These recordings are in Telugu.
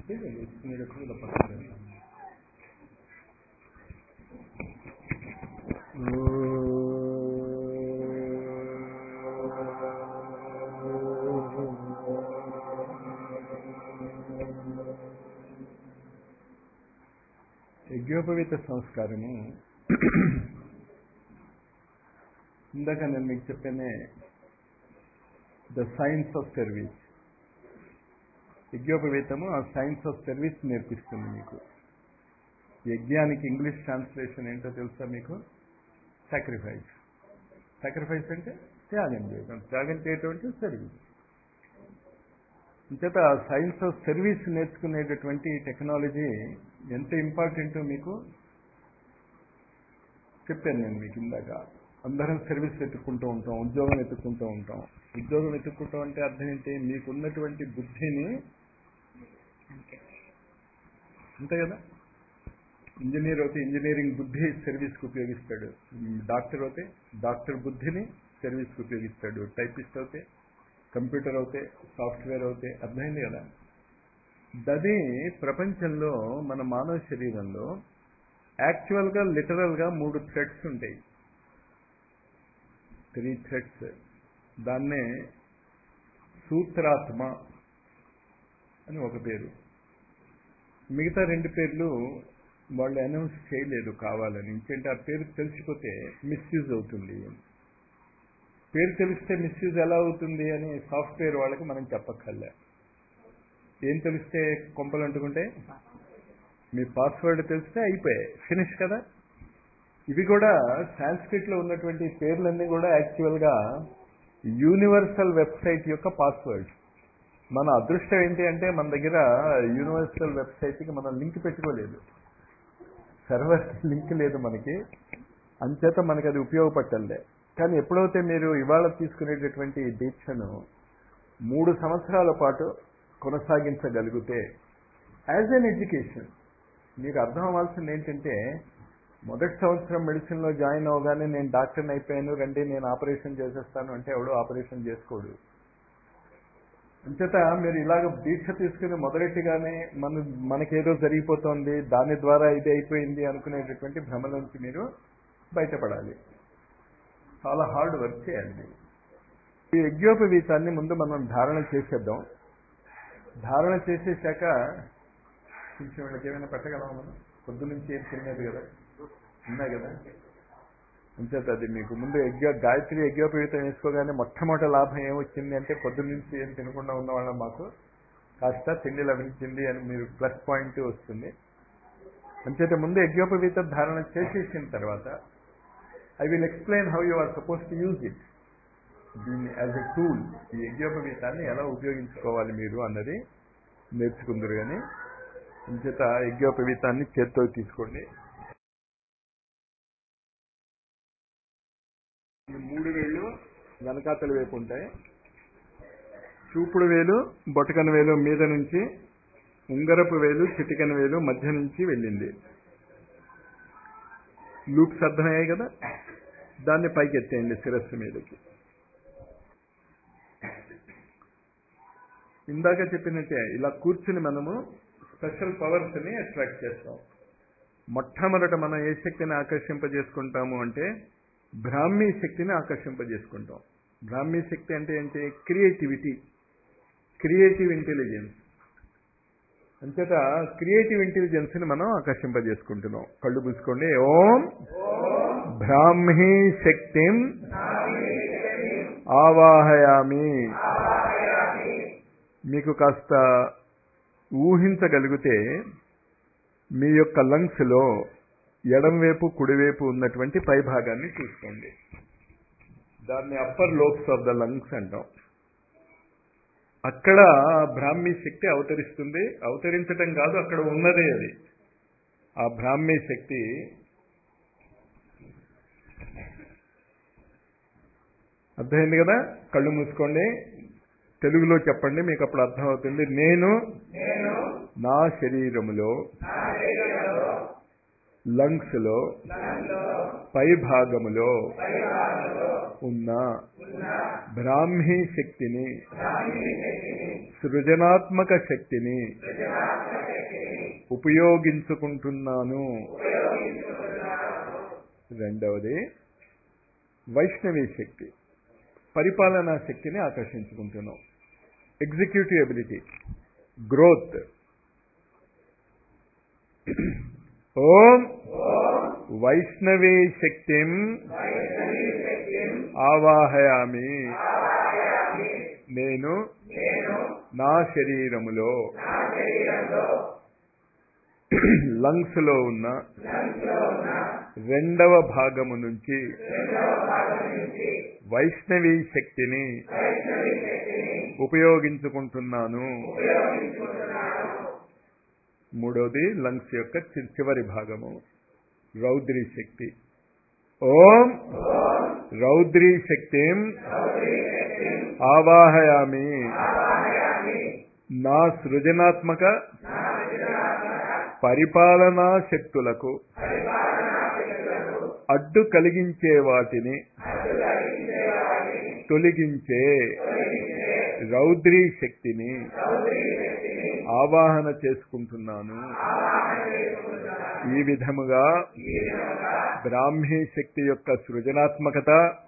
వేసుకునేటప్పుడు ఇలా పక్కన పెడతాను. యజ్ఞోపవీత సంస్కారము ఇందాక నేను మీకు చెప్పానే ద సైన్స్ ఆఫ్ సర్వీస్ యజ్ఞోపవేతము ఆ సైన్స్ ఆఫ్ సర్వీస్ నేర్పిస్తుంది మీకు యజ్ఞానికి ఇంగ్లీష్ ట్రాన్స్లేషన్ ఏంటో తెలుసా మీకు సాక్రిఫైస్ సాక్రిఫైస్ అంటే త్యాగం చేయడం త్యాగం చేయటం అంటే సర్వీస్ అంచేత సైన్స్ ఆఫ్ సర్వీస్ నేర్చుకునేటటువంటి టెక్నాలజీ ఎంత ఇంపార్టెంటో మీకు చెప్పాను నేను మీకు ఇందాక అందరం సర్వీస్ వెతుక్కుంటూ ఉంటాం ఉద్యోగం వెతుక్కుంటూ ఉంటాం ఉద్యోగం వెతుక్కుంటాం అంటే అర్థం ఏంటి మీకున్నటువంటి బుద్ధిని అంతే కదా ఇంజనీర్ అయితే ఇంజనీరింగ్ బుద్ధి సర్వీస్కి ఉపయోగిస్తాడు డాక్టర్ అయితే డాక్టర్ బుద్ధిని సర్వీస్కి ఉపయోగిస్తాడు టైపిస్ట్ అయితే కంప్యూటర్ అవుతే సాఫ్ట్వేర్ అవుతే అర్థమైంది కదా దది ప్రపంచంలో మన మానవ శరీరంలో యాక్చువల్గా లిటరల్గా మూడు థ్రెడ్స్ ఉంటాయి త్రీ థ్రెడ్స్ దాన్నే సూత్రాత్మ అని ఒక పేరు మిగతా రెండు పేర్లు వాళ్ళు అనౌన్స్ చేయలేదు కావాలని ఇంకేంటి ఆ పేరు తెలిసిపోతే మిస్యూజ్ అవుతుంది పేరు తెలిస్తే మిస్యూజ్ ఎలా అవుతుంది అని సాఫ్ట్వేర్ వాళ్ళకి మనం చెప్పక్కర్లే ఏం తెలిస్తే కొంపలు అంటుకుంటే మీ పాస్వర్డ్ తెలిస్తే అయిపోయాయి ఫినిష్ కదా ఇవి కూడా సాంస్క్రిట్లో ఉన్నటువంటి పేర్లన్నీ కూడా యాక్చువల్గా యూనివర్సల్ వెబ్సైట్ యొక్క పాస్వర్డ్ మన అదృష్టం ఏంటి అంటే మన దగ్గర యూనివర్సల్ వెబ్సైట్కి మనం లింక్ పెట్టుకోలేదు సర్వర్ లింక్ లేదు మనకి అంచేత మనకి అది ఉపయోగపట్టలే కానీ ఎప్పుడైతే మీరు ఇవాళ తీసుకునేటటువంటి దీక్షను మూడు సంవత్సరాల పాటు కొనసాగించగలిగితే యాజ్ ఎన్ ఎడ్యుకేషన్ మీకు అర్థం అవ్వాల్సింది ఏంటంటే మొదటి సంవత్సరం మెడిసిన్లో జాయిన్ అవగానే నేను డాక్టర్ని అయిపోయాను రండి నేను ఆపరేషన్ చేసేస్తాను అంటే ఎవడు ఆపరేషన్ చేసుకోడు అంచేత మీరు ఇలాగ దీక్ష తీసుకుని మొదలెట్టిగానే మన మనకేదో జరిగిపోతుంది దాని ద్వారా ఇది అయిపోయింది అనుకునేటటువంటి భ్రమ నుంచి మీరు బయటపడాలి చాలా హార్డ్ వర్క్ చేయాలి ఈ యజ్ఞోపవీతాన్ని ముందు మనం ధారణ చేసేద్దాం ధారణ చేసేసాక కొంచెం వీళ్ళకి ఏమైనా పెట్టగలమా మనం పొద్దు నుంచి ఏం తినలేదు కదా ఉన్నా కదా అంచేత అది మీకు ముందు యజ్ఞ గాయత్రి యజ్ఞోపవీతం వేసుకోగానే మొట్టమొదటి లాభం ఏమొచ్చింది అంటే పొద్దు నుంచి ఏం తినకుండా ఉన్న వాళ్ళం మాకు కాస్త తిండి లభించింది అని మీరు ప్లస్ పాయింట్ వస్తుంది అంచేత ముందు యజ్ఞోపవీత ధారణ చేసేసిన తర్వాత I will explain how you are suppose to use it దీన్ని యాజ్ ఎ టూల్ ఈ యజ్ఞోపవీతాన్ని ఎలా ఉపయోగించుకోవాలి మీరు అన్నది నేర్చుకుందరు కానీ అంచేత యజ్ఞోపవీతాన్ని చేత్తో తీసుకోండి ఈ మూడు వేళ్ళు వెనకాతల వైపు ఉంటాయి చూపుడు వేలు బొటకన వేలు మీద నుంచి ఉంగరపు వేలు చిటికన వేలు మధ్య నుంచి వెళ్ళింది లూప్స్ అర్థమయ్యాయి కదా దాన్ని పైకి ఎత్తేయండి శిరస్సు మీదకి ఇందాక చెప్పినట్టే ఇలా కూర్చుని మనము స్పెషల్ పవర్స్ని అట్రాక్ట్ చేస్తాం మొట్టమొదట మనం ఏ శక్తిని ఆకర్షింపజేసుకుంటాము అంటే బ్రాహ్మీ శక్తిని ఆకర్షింపజేసుకుంటాం బ్రాహ్మీ శక్తి అంటే ఏంటి క్రియేటివిటీ క్రియేటివ్ ఇంటెలిజెన్స్ అంచేత క్రియేటివ్ ఇంటెలిజెన్స్ని మనం ఆకర్షింపజేసుకుంటున్నాం కళ్ళు పూసుకోండి ఓం బ్రాహ్మీ శక్తిం ఆవాహయామి మీకు కాస్త ఊహించగలిగితే మీ యొక్క లంగ్స్లో ఎడంవైపు కుడివైపు ఉన్నటువంటి పై భాగాన్ని చూసుకోండి దాన్ని upper lobes of the lungs అంటాం అక్కడ బ్రాహ్మీ శక్తి అవతరిస్తుంది అవతరించటం కాదు అక్కడ ఉన్నదే అది ఆ బ్రాహ్మీ శక్తి అర్థమైంది కదా కళ్ళు మూసుకోండి తెలుగులో చెప్పండి మీకు అప్పుడు అర్థమవుతుంది నేను నా శరీరములో లంగ్స్ లో పై భాగములో ఉన్న బ్రాహ్మీ శక్తిని సృజనాత్మక శక్తిని ఉపయోగించుకుంటున్నాను రెండవది వైష్ణవీ శక్తి పరిపాలనా శక్తిని ఆకర్షించుకుంటున్నాం ఎగ్జిక్యూటివ్ ఎబిలిటీ గ్రోత్ ఓం వైష్ణవీ శక్తిం ఆవాహయామి నేను నా శరీరములో లంగ్స్ లో ఉన్న రెండవ భాగము నుంచి వైష్ణవీ శక్తిని ఉపయోగించుకుంటున్నాను మూడోది లంగ్స్ యొక్క చి- చివరి భాగము రౌద్రీ శక్తి ఓం రౌద్రీ శక్తిం ఆవాహయామి నా సృజనాత్మక పరిపాలనా శక్తులకు అడ్డు కలిగించే వాటిని తొలగించే రౌద్రీ శక్తిని ఆవాహన చేసుకుంటున్నాను ఈ విధముగా బ్రాహ్మీ శక్తి యొక్క సృజనాత్మకత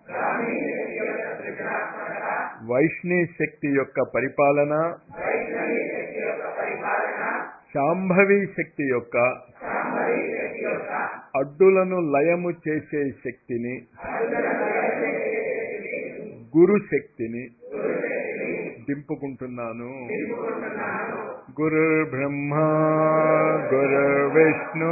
వైష్ణీ శక్తి యొక్క పరిపాలన శాంభవి శక్తి యొక్క అడ్డులను లయము చేసే శక్తిని గురు శక్తిని దింపుకుంటున్నాను గురు బ్రహ్మ గురు విష్ణు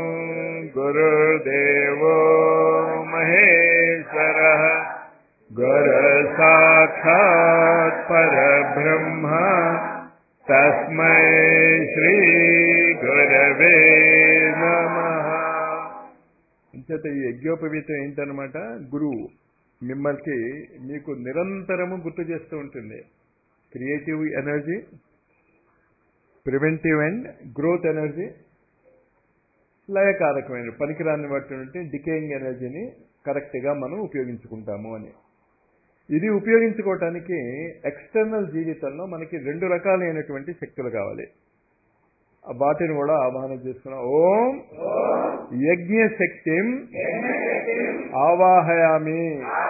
గురుదేవో మహేశ్వర గురు సాక్షాత్ పరబ్రహ్మ తస్మై శ్రీ గురవే నమ అంచేత ఈ యజ్ఞోపవీతం ఏంటనమాట గురువు మిమ్మల్ని మీకు నిరంతరము గుర్తు చేస్తూ ఉంటుంది creative energy preventive and growth energy లయకారకమైన పనికిరాని వాటి డికేయింగ్ ఎనర్జీని కరెక్ట్గా మనం ఉపయోగించుకుంటాము అని ఇది ఉపయోగించుకోవటానికి ఎక్స్టర్నల్ జీవితంలో మనకి రెండు రకాలైనటువంటి శక్తులు కావాలి వాటిని కూడా ఆవాహన చేసుకున్నాం ఓం యజ్ఞ శక్తిం ఆవాహయామి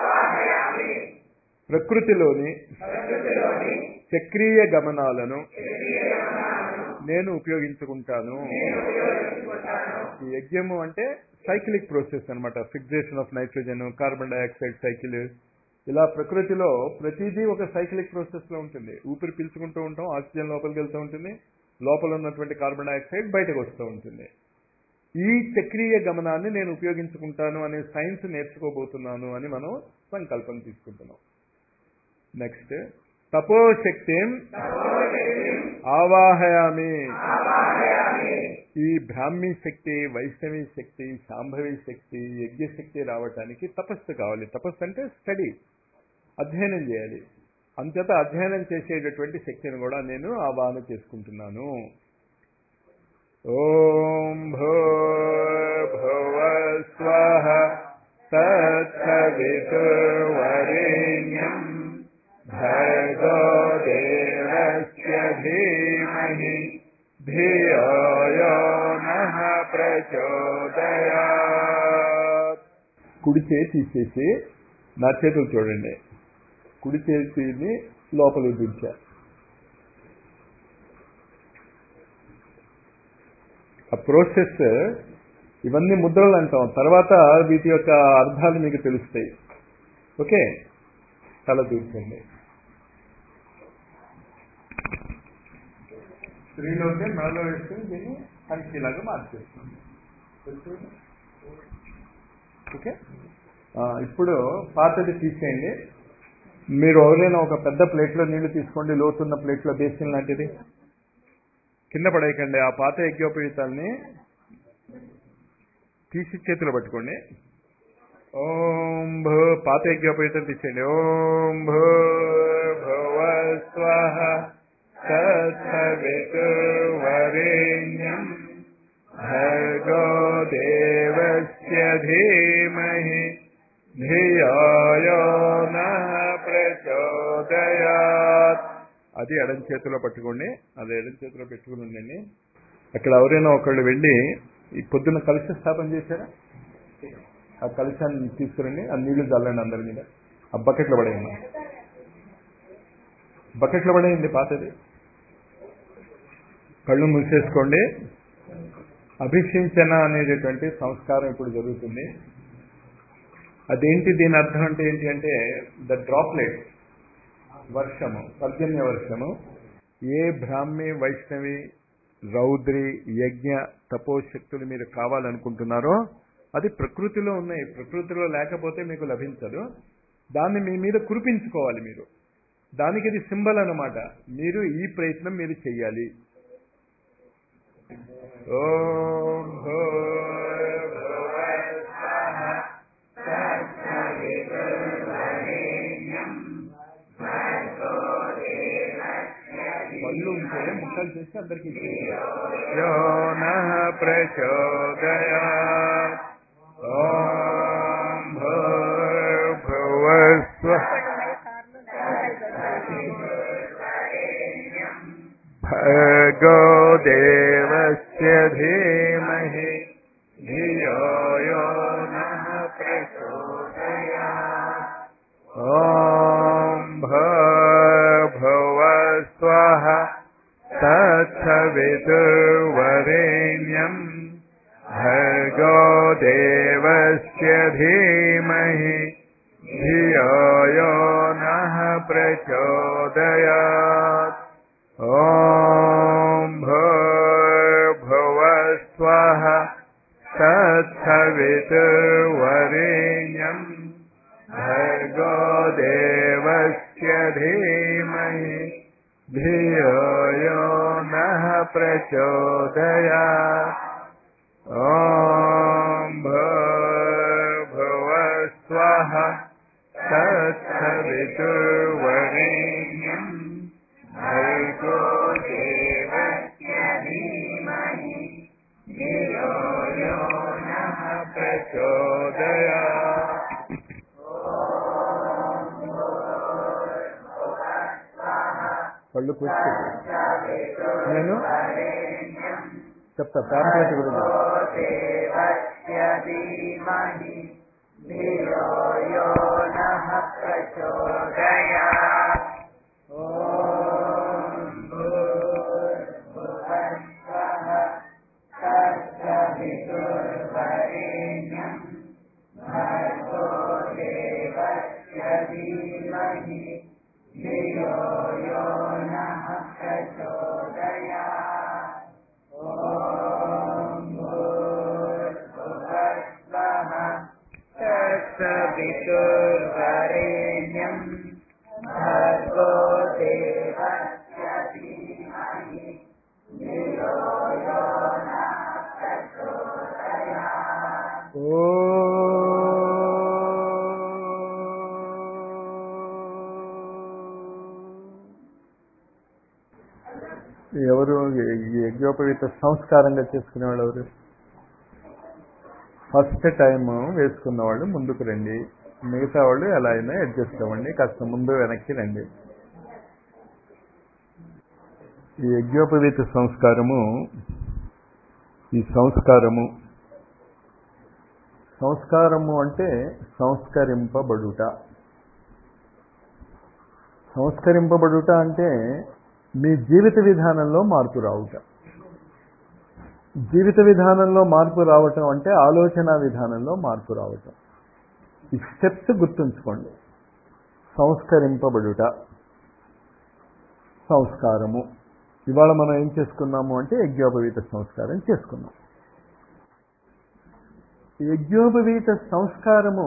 ప్రకృతిలోని చక్రీయ గమనాలను నేను ఉపయోగించుకుంటాను ఈ యజ్ఞము అంటే సైక్లిక్ ప్రాసెస్ అన్నమాట fixation of nitrogen carbon dioxide cycle ఇలా ప్రకృతిలో ప్రతిదీ ఒక సైక్లిక్ ప్రాసెస్ లో ఉంటుంది ఊపిరి పీల్చుకుంటూ ఉంటాం ఆక్సిజన్ లోపలికి వెళ్తూ ఉంటుంది లోపల ఉన్నటువంటి కార్బన్ డైఆక్సైడ్ బయటకు వస్తూ ఉంటుంది ఈ చక్రీయ గమనాన్ని నేను ఉపయోగించుకుంటాను అనే సైన్స్ నేర్చుకోబోతున్నాను అని మనం సంకల్పం తీసుకుంటున్నాం నెక్స్ట్ తపోశక్తి ఆవాహయామి ఈ బ్రాహ్మీ శక్తి వైష్ణవి శక్తి శాంభవి శక్తి యజ్ఞ శక్తి రావటానికి తపస్సు కావాలి తపస్సు అంటే స్టడీ అధ్యయనం చేయాలి అంతేత అధ్యయనం చేసేటటువంటి శక్తిని కూడా నేను ఆవాహన చేసుకుంటున్నాను ఓం భో భువ స్వః తత్సవితుర్వరేణ్యం భర్గో దేవస్య ధీమహి ధియో యో నః ప్రచోదయాత్ కుడి చేయి తీసేసి నా చేతులు చూడండి కుడి చేతిని లోపలికి దించా ఆ ప్రోసెస్ ఇవన్నీ ముద్రలు అంటాం తర్వాత వీటి యొక్క అర్థాలు మీకు తెలుస్తాయి ఓకే తల దూర్చండి స్త్రీలో ఉంటే మెడలో వేసుకుని దీన్ని కంచిలాగా మార్చేస్తుంది ఓకే ఆ, ఇప్పుడు పాతది తీసేయండి మీరు ఎవరైనా ఒక పెద్ద ప్లేట్లో నీళ్లు తీసుకోండి లోతున్న ప్లేట్లో బేసిన్ లాంటిది కింద పడేయకండి ఆ పాత యజ్ఞోపవీతాల్ని తీసి చేతిలో పట్టుకోండి ఓం భూ పాత యజ్ఞోపవీతం తీసేయండి ఓం భూ భువ స్వః తత్సవితుర్వరేణ్యం భర్గో దేవస్య धीमहि ధియో నః ప్రచోదయాత్ అది ఎడం చేతిలో పట్టుకోండి అది ఎడం చేతిలో పెట్టుకుని ఉండండి అక్కడ ఎవరైనా ఒకళ్ళు వెళ్ళి ఈ పొద్దున్న కలుష స్థాపన చేశారా ఆ కలుషాన్ని తీసుకురండి ఆ నీళ్లు చల్లండి అందరి మీద ఆ బకెట్లో పడేయండి బకెట్లో పడేయండి పాతది కళ్ళు మూసేసుకోండి అభిషించన అనేటటువంటి సంస్కారం ఇప్పుడు జరుగుతుంది అదేంటి దీని అర్థం అంటే ఏంటి అంటే ద డ్రాప్లెట్ వర్షము పర్జన్య వర్షము ఏ బ్రాహ్మి వైష్ణవి రౌద్రి యజ్ఞ తపోశక్తులు మీరు కావాలనుకుంటున్నారో అది ప్రకృతిలో ఉన్నాయి ప్రకృతిలో లేకపోతే మీకు లభించదు దాన్ని మీ మీద కురిపించుకోవాలి మీరు దానికి ఇది సింబల్ అన్నమాట మీరు ఈ ప్రయత్నం మీరు చెయ్యాలి ఓం పళ్ళు ఉంటే ముక్కలు చేసి అందరికి యో నః ప్రచోదయా ఓం భూర్భువస్వ భగో దేవస్య ధీమహి ధియో యో నః ప్రచోదయా ఓం భూర్భువస్వః తత్సవితుర్వరేణ్యం భర్గో దేవస్య ధీమహి ధియో యో నః ప్రచోదయాత్ ఓం భూర్భువస్వః తత్సవితుర్వరేణ్యం భర్గో దేవస్య ధీమహి ధియో యో నః ప్రచోదయాత్ ఓం భూర్భువస్వః తత్సవితుర్వరేణ్యం భర్గో దేవస్య ధీమహి ధియో యో నః ప్రచోదయాత్ కళ్ళు కూర్చో నేను చెప్తా ప్యాంప్లెట్ గురించి దేవస్య ధీమహి ధియో యో నః ప్రచోదయాత్ ఓం భూర్భువస్వః తత్సవితుర్వరేణ్యం భర్గో దేవస్య ధీమహి ధియో యో నః ప్రచోదయాత్ ఓం భూర్భువస్వః తత్సవితుర్వరేణ్యం భర్గో దేవస్య ధీమహి ధియో యో నః ప్రచోదయాత్ ఎవరు ఈ యజ్ఞోపవీత సంస్కారంగా చేసుకునే వాళ్ళు ఎవరు ఫస్ట్ టైం వేసుకున్న వాళ్ళు ముందుకు రండి మిగతా వాళ్ళు ఎలా అయినా అడ్జస్ట్ అవ్వండి కాస్త ముందు వెనక్కి రండి ఈ యజ్ఞోపవీత సంస్కారము ఈ సంస్కారము సంస్కారము అంటే సంస్కరింపబడుట సంస్కరింపబడుట అంటే మీ జీవిత విధానంలో మార్పు రావుట జీవిత విధానంలో మార్పు రావటం అంటే ఆలోచన విధానంలో మార్పు రావటం ఈ స్టెప్స్ గుర్తుంచుకోండి సంస్కరింపబడుట సంస్కారము ఇవాళ మనం ఏం చేసుకున్నాము అంటే యజ్ఞోపవీత సంస్కారం చేసుకున్నాం యజ్ఞోపవీత సంస్కారము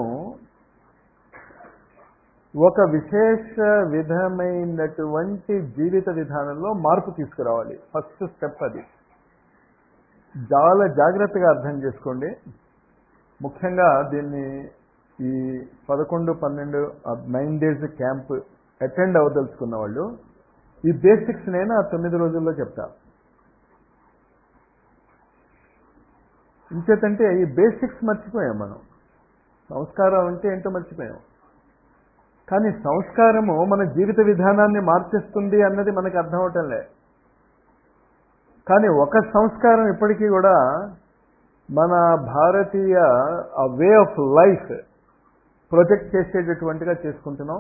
ఒక విశేష విధమైనటువంటి జీవిత విధానంలో మార్పు తీసుకురావాలి ఫస్ట్ స్టెప్ అది చాలా జాగ్రత్తగా అర్థం చేసుకోండి ముఖ్యంగా దీన్ని ఈ పదకొండు పన్నెండు నైన్ డేస్ క్యాంప్ అటెండ్ అవ్వదలుచుకున్న వాళ్ళు ఈ బేసిక్స్ నేను ఆ తొమ్మిది రోజుల్లో చెప్తా ఇంచేతంటే ఈ బేసిక్స్ మర్చిపోయాం మనం సంస్కారం అంటే ఏంటో మర్చిపోయాం కానీ సంస్కారము మన జీవిత విధానాన్ని మార్చేస్తుంది అన్నది మనకు అర్థం అవటం లే కానీ ఒక సంస్కారం ఇప్పటికీ కూడా మన భారతీయ వే ఆఫ్ లైఫ్ ప్రొజెక్ట్ చేసేటటువంటిగా చేసుకుంటున్నాం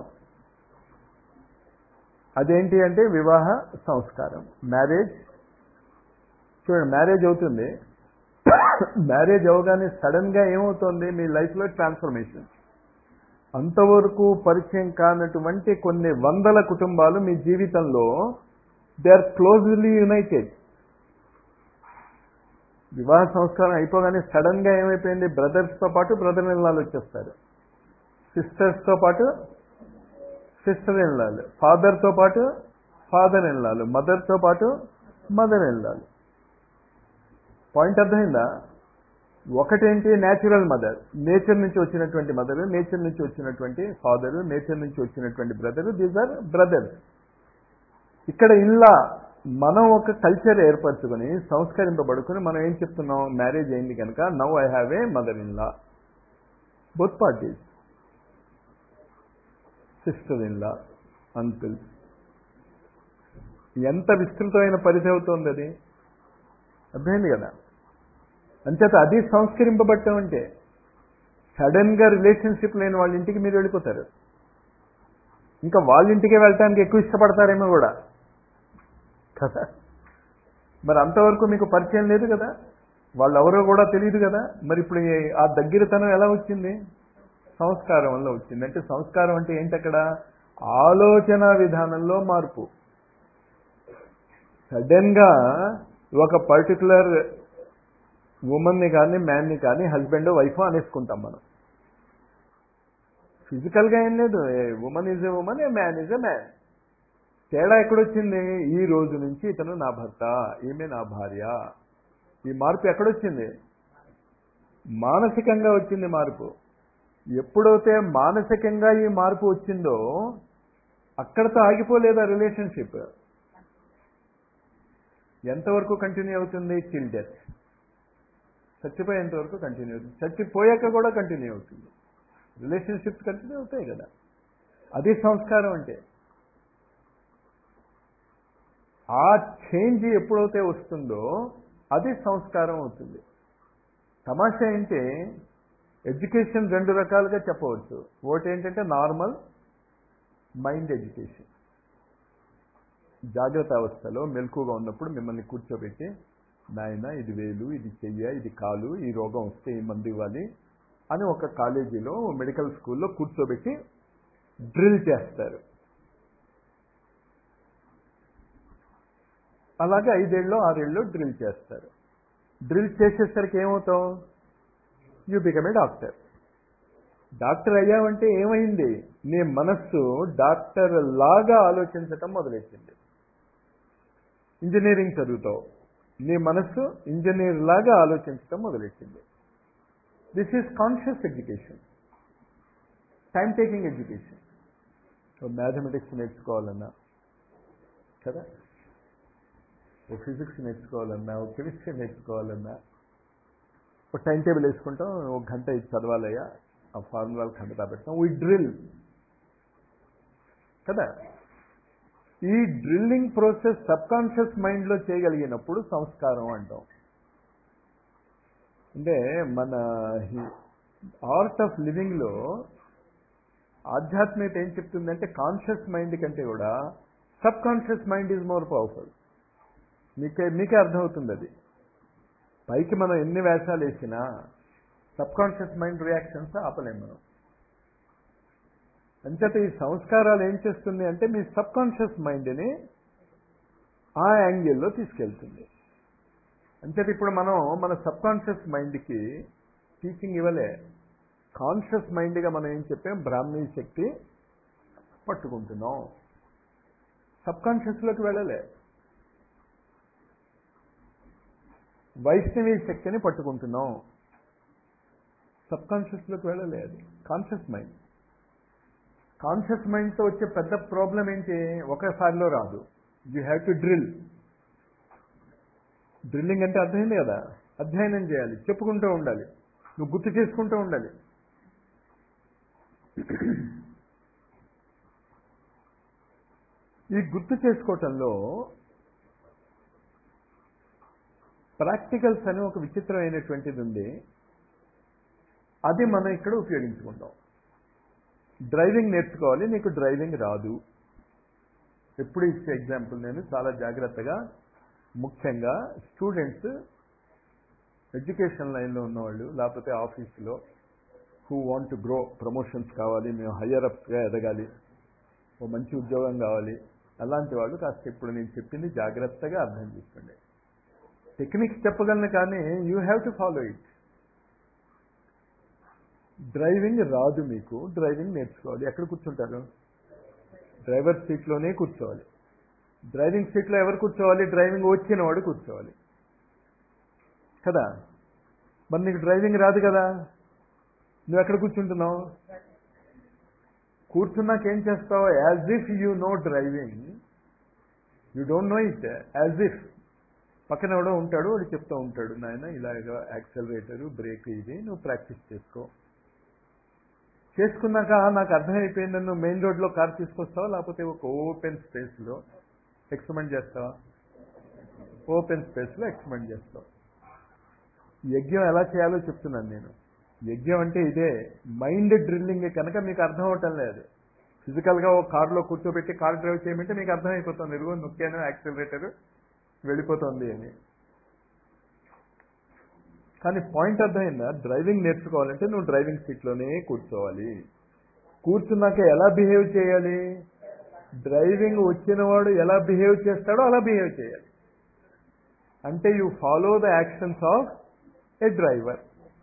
అదేంటి అంటే వివాహ సంస్కారం మ్యారేజ్ చూడండి మ్యారేజ్ అవుతుంది మ్యారేజ్ అవగానే సడన్గా ఏమవుతుంది మీ లైఫ్లో ట్రాన్స్ఫర్మేషన్ అంతవరకు పరిచయం కానటువంటి కొన్ని వందల కుటుంబాలు మీ జీవితంలో దే ఆర్ క్లోజ్లీ యునైటెడ్ వివాహ సంస్కారం అయిపోగానే సడన్ గా ఏమైపోయింది బ్రదర్స్ తో పాటు బ్రదర్ ఇన్లాలు వచ్చేస్తారు సిస్టర్స్ తో పాటు సిస్టర్ ఇన్లాలు ఫాదర్ తో పాటు ఫాదర్ ఇన్లాలు మదర్ తో పాటు మదర్ ఇన్లాలు పాయింట్ అర్థమైందా ఒకటేంటి న్యాచురల్ మదర్ నేచర్ నుంచి వచ్చినటువంటి మదర్ నేచర్ నుంచి వచ్చినటువంటి ఫాదర్ నేచర్ నుంచి వచ్చినటువంటి బ్రదర్ దీస్ ఆర్ బ్రదర్స్ ఇక్కడ ఇన్లా మనం ఒక కల్చర్ ఏర్పరచుకొని సంస్కరింపబడుకుని మనం ఏం చెప్తున్నాం మ్యారేజ్ అయింది కనుక now I have a mother in law both parties sister in law uncle ఎంత విస్తృతమైన పరిధి అవుతోంది అది అర్థమైంది కదా అంచేత అది సంస్కరింపబట్టం అంటే సడన్ గా రిలేషన్షిప్ లేని వాళ్ళ ఇంటికి మీరు వెళ్ళిపోతారు ఇంకా వాళ్ళ ఇంటికే వెళ్ళటానికి ఎక్కువ ఇష్టపడతారేమో కూడా కదా మరి అంతవరకు మీకు పరిచయం లేదు కదా వాళ్ళు ఎవరో కూడా తెలియదు కదా మరి ఇప్పుడు ఈ- ఆ దగ్గరతనం ఎలా వచ్చింది సంస్కారం వల్ల వచ్చింది అంటే సంస్కారం అంటే ఏంటి అక్కడ ఆలోచన విధానంలో మార్పు సడన్ గా ఒక పర్టికులర్ ఉమెన్ని కానీ మ్యాన్ని కానీ హస్బెండ్ వైఫ్ అనేసుకుంటాం మనం ఫిజికల్ గా ఏం లేదు women is a women a man is a man తేడా ఎక్కడొచ్చింది ఈ రోజు నుంచి ఇతను నా భర్త ఈమె నా భార్య ఈ మార్పు ఎక్కడొచ్చింది మానసికంగా వచ్చింది మార్పు ఎప్పుడైతే మానసికంగా ఈ మార్పు వచ్చిందో అక్కడతో ఆగిపోలేదు ఆ రిలేషన్షిప్ ఎంతవరకు కంటిన్యూ అవుతుంది టిల్ డెత్ చచ్చిపోయేంత వరకు కంటిన్యూ అవుతుంది చచ్చిపోయాక కూడా కంటిన్యూ అవుతుంది రిలేషన్షిప్స్ కంటిన్యూ అవుతాయి కదా అది సంస్కారం అంటే ఆ చేంజ్ ఎప్పుడైతే వస్తుందో అది సంస్కారం అవుతుంది తమాషా ఏంటి ఎడ్యుకేషన్ రెండు రకాలుగా చెప్పవచ్చు ఒకటి ఏంటంటే నార్మల్ మైండ్ ఎడ్యుకేషన్ జాగ్రత్త అవస్థలో మెలకుగా ఉన్నప్పుడు మిమ్మల్ని కూర్చోబెట్టి నాయన ఇది వేలు ఇది చెయ్య ఇది కాలు ఈ రోగం వస్తే ఈ మందు ఇవ్వాలి అని ఒక కాలేజీలో మెడికల్ స్కూల్లో కూర్చోబెట్టి డ్రిల్ చేస్తారు అలాగే ఐదేళ్ళు ఆరేళ్ళు డ్రిల్ చేస్తారు డ్రిల్ చేసేసరికి ఏమవుతావు you become a doctor doctor అయ్యావంటే ఏమైంది నీ మనస్సు డాక్టర్ లాగా ఆలోచించటం మొదలెట్టింది ఇంజనీరింగ్ చదువుతావు నీ మనస్సు ఇంజనీర్ లాగా ఆలోచించటం మొదలెట్టింది this is conscious education time taking education so mathematics నేర్చుకోవాలన్నా కదా ఓ ఫిజిక్స్ నేర్చుకోవాలన్నా ఓ కెమిస్ట్రీ నేర్చుకోవాలన్నా ఒక టైం టేబుల్ వేసుకుంటాం ఒక గంట ఇది చదవాలయ్యా ఆ ఫార్ములాలు ఖండతా పెట్టాం వీ డ్రిల్ కదా ఈ డ్రిల్లింగ్ ప్రాసెస్ సబ్ కాన్షియస్ మైండ్లో చేయగలిగినప్పుడు సంస్కారం అంటాం అంటే మన ఆర్ట్ ఆఫ్ లివింగ్లో ఆధ్యాత్మికత ఏం చెప్తుందంటే కాన్షియస్ మైండ్ కంటే కూడా subconscious mind is more powerful మీకే మీకే అర్థమవుతుంది అది పైకి మనం ఎన్ని వేషాలు వేసినా సబ్ కాన్షియస్ మైండ్ రియాక్షన్స్ ఆపలేం మనం అంచేత ఈ సంస్కారాలు ఏం చేస్తుంది అంటే మీ సబ్ కాన్షియస్ మైండ్ని ఆ యాంగిల్లో తీసుకెళ్తుంది అంచేత ఇప్పుడు మనం మన సబ్ కాన్షియస్ మైండ్కి టీచింగ్ ఇవ్వలే కాన్షియస్ మైండ్గా మనం ఏం చెప్పాం బ్రాహ్మీ శక్తి పట్టుకుంటున్నాం సబ్ కాన్షియస్లోకి వెళ్ళలే వైష్ణవి శక్తిని పట్టుకుంటున్నాం సబ్ కాన్షియస్లోకి వెళ్ళలే అది కాన్షియస్ మైండ్ కాన్షియస్ మైండ్తో వచ్చే పెద్ద ప్రాబ్లం ఏంటి ఒకసారిలో రాదు you have to drill drilling అంటే అర్థమైంది కదా అధ్యయనం చేయాలి చెప్పుకుంటూ ఉండాలి నువ్వు గుర్తు చేసుకుంటూ ఉండాలి ఈ గుర్తు చేసుకోవటంలో ప్రాక్టికల్స్ అని ఒక విచిత్రమైనటువంటిది ఉంది అది మనం ఇక్కడ ఉపయోగించుకుంటాం డ్రైవింగ్ నేర్చుకోవాలి నీకు డ్రైవింగ్ రాదు ఎప్పుడు ఇచ్చే ఎగ్జాంపుల్ నేను చాలా జాగ్రత్తగా ముఖ్యంగా స్టూడెంట్స్ ఎడ్యుకేషన్ లైన్లో ఉన్నవాళ్ళు లేకపోతే ఆఫీసులో who want to grow promotions కావాలి మేము హయ్యర్ అప్గా ఎదగాలి ఓ మంచి ఉద్యోగం కావాలి అలాంటి వాళ్ళు కాస్త ఇప్పుడు నేను చెప్పింది జాగ్రత్తగా అర్థం చేసుకోండి టెక్నిక్స్ చెప్పగలను కానీ you have to follow it driving రాదు మీకు డ్రైవింగ్ నేర్చుకోవాలి ఎక్కడ కూర్చుంటారు డ్రైవర్ సీట్లోనే కూర్చోవాలి డ్రైవింగ్ సీట్లో ఎవరు కూర్చోవాలి డ్రైవింగ్ వచ్చిన వాడు కూర్చోవాలి కదా మరి నీకు డ్రైవింగ్ రాదు కదా నువ్వు ఎక్కడ కూర్చుంటున్నావు కూర్చున్నాక ఏం చేస్తావు as if you know driving you don't know it as if పక్కన ఎవడో ఉంటాడు వాడు చెప్తూ ఉంటాడు నాయన ఇలాగ యాక్సలరేటరు బ్రేక్ ఇది నువ్వు ప్రాక్టీస్ చేసుకో చేసుకున్నాక నాకు అర్థమైపోయింది నువ్వు మెయిన్ రోడ్లో కార్ తీసుకొస్తావా లేకపోతే ఒక ఓపెన్ స్పేస్లో ఎక్స్పెరిమెంట్ చేస్తావా ఓపెన్ స్పేస్లో ఎక్స్పెరిమెంట్ చేస్తావు యజ్ఞం ఎలా చేయాలో చెప్తున్నాను నేను యజ్ఞం అంటే ఇదే మైండ్ డ్రిల్లింగ్ కనుక మీకు అర్థం అవటం లేదు ఫిజికల్గా ఒక కార్లో కూర్చోబెట్టి కార్ డ్రైవ్ చేయమంటే మీకు అర్థమైపోతుంది ఇదిగో నొక్కాను యాక్సిలరేటర్ వెళ్ళిపోతుంది అని కానీ పాయింట్ అర్థమైందా డ్రైవింగ్ నేర్చుకోవాలంటే నువ్వు డ్రైవింగ్ సీట్లోనే కూర్చోవాలి కూర్చున్నాక ఎలా బిహేవ్ చేయాలి డ్రైవింగ్ వచ్చిన వాడు ఎలా బిహేవ్ చేస్తాడో అలా బిహేవ్ చేయాలి అంటే you follow the actions of a driver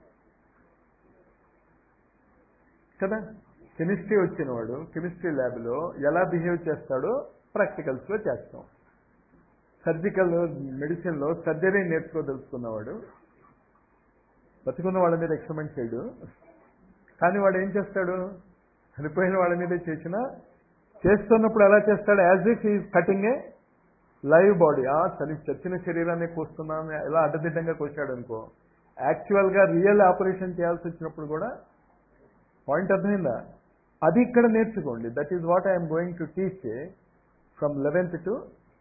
కదా కెమిస్ట్రీ వచ్చినవాడు కెమిస్ట్రీ ల్యాబ్లో ఎలా బిహేవ్ చేస్తాడో ప్రాక్టికల్స్లో చేస్తాం సర్జికల్ మెడిసిన్లో సర్జరీ నేర్చుకోదలుచుకున్నవాడు బతుకున్న వాళ్ళ మీద ఎక్స్పెరిమెంట్ చేయడు కానీ వాడు ఏం చేస్తాడు చనిపోయిన వాళ్ళ మీదే చేసినా చేస్తున్నప్పుడు ఎలా చేస్తాడు యాజ్ ఇఫ్ ఈ కటింగ్ ఏ లైవ్ బాడీ ఆ చని చచ్చిన శరీరాన్ని కోస్తున్నాను ఎలా అడ్డదిడ్డంగా కోసాడు అనుకో యాక్చువల్గా రియల్ ఆపరేషన్ చేయాల్సి వచ్చినప్పుడు కూడా పాయింట్ అర్థమైందా అది ఇక్కడ నేర్చుకోండి that is what I'm going to teach from eleventh to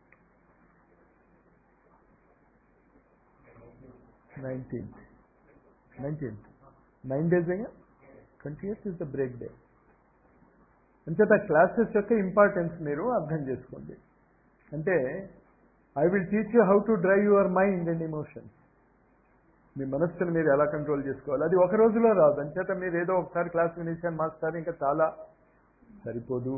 nineteenth nineteenth nine days twenty years is the break day అంచేత క్లాసెస్ యొక్క ఇంపార్టెన్స్ మీరు అర్థం చేసుకోండి అంటే I will teach you how to drive your mind and emotions మీ మనస్సును మీరు ఎలా కంట్రోల్ చేసుకోవాలి అది ఒక రోజులో రాదు అంచేత మీరు ఏదో ఒకసారి క్లాస్ వినేసాను మాస్టర్ ఇంకా చాలా సరిపోదు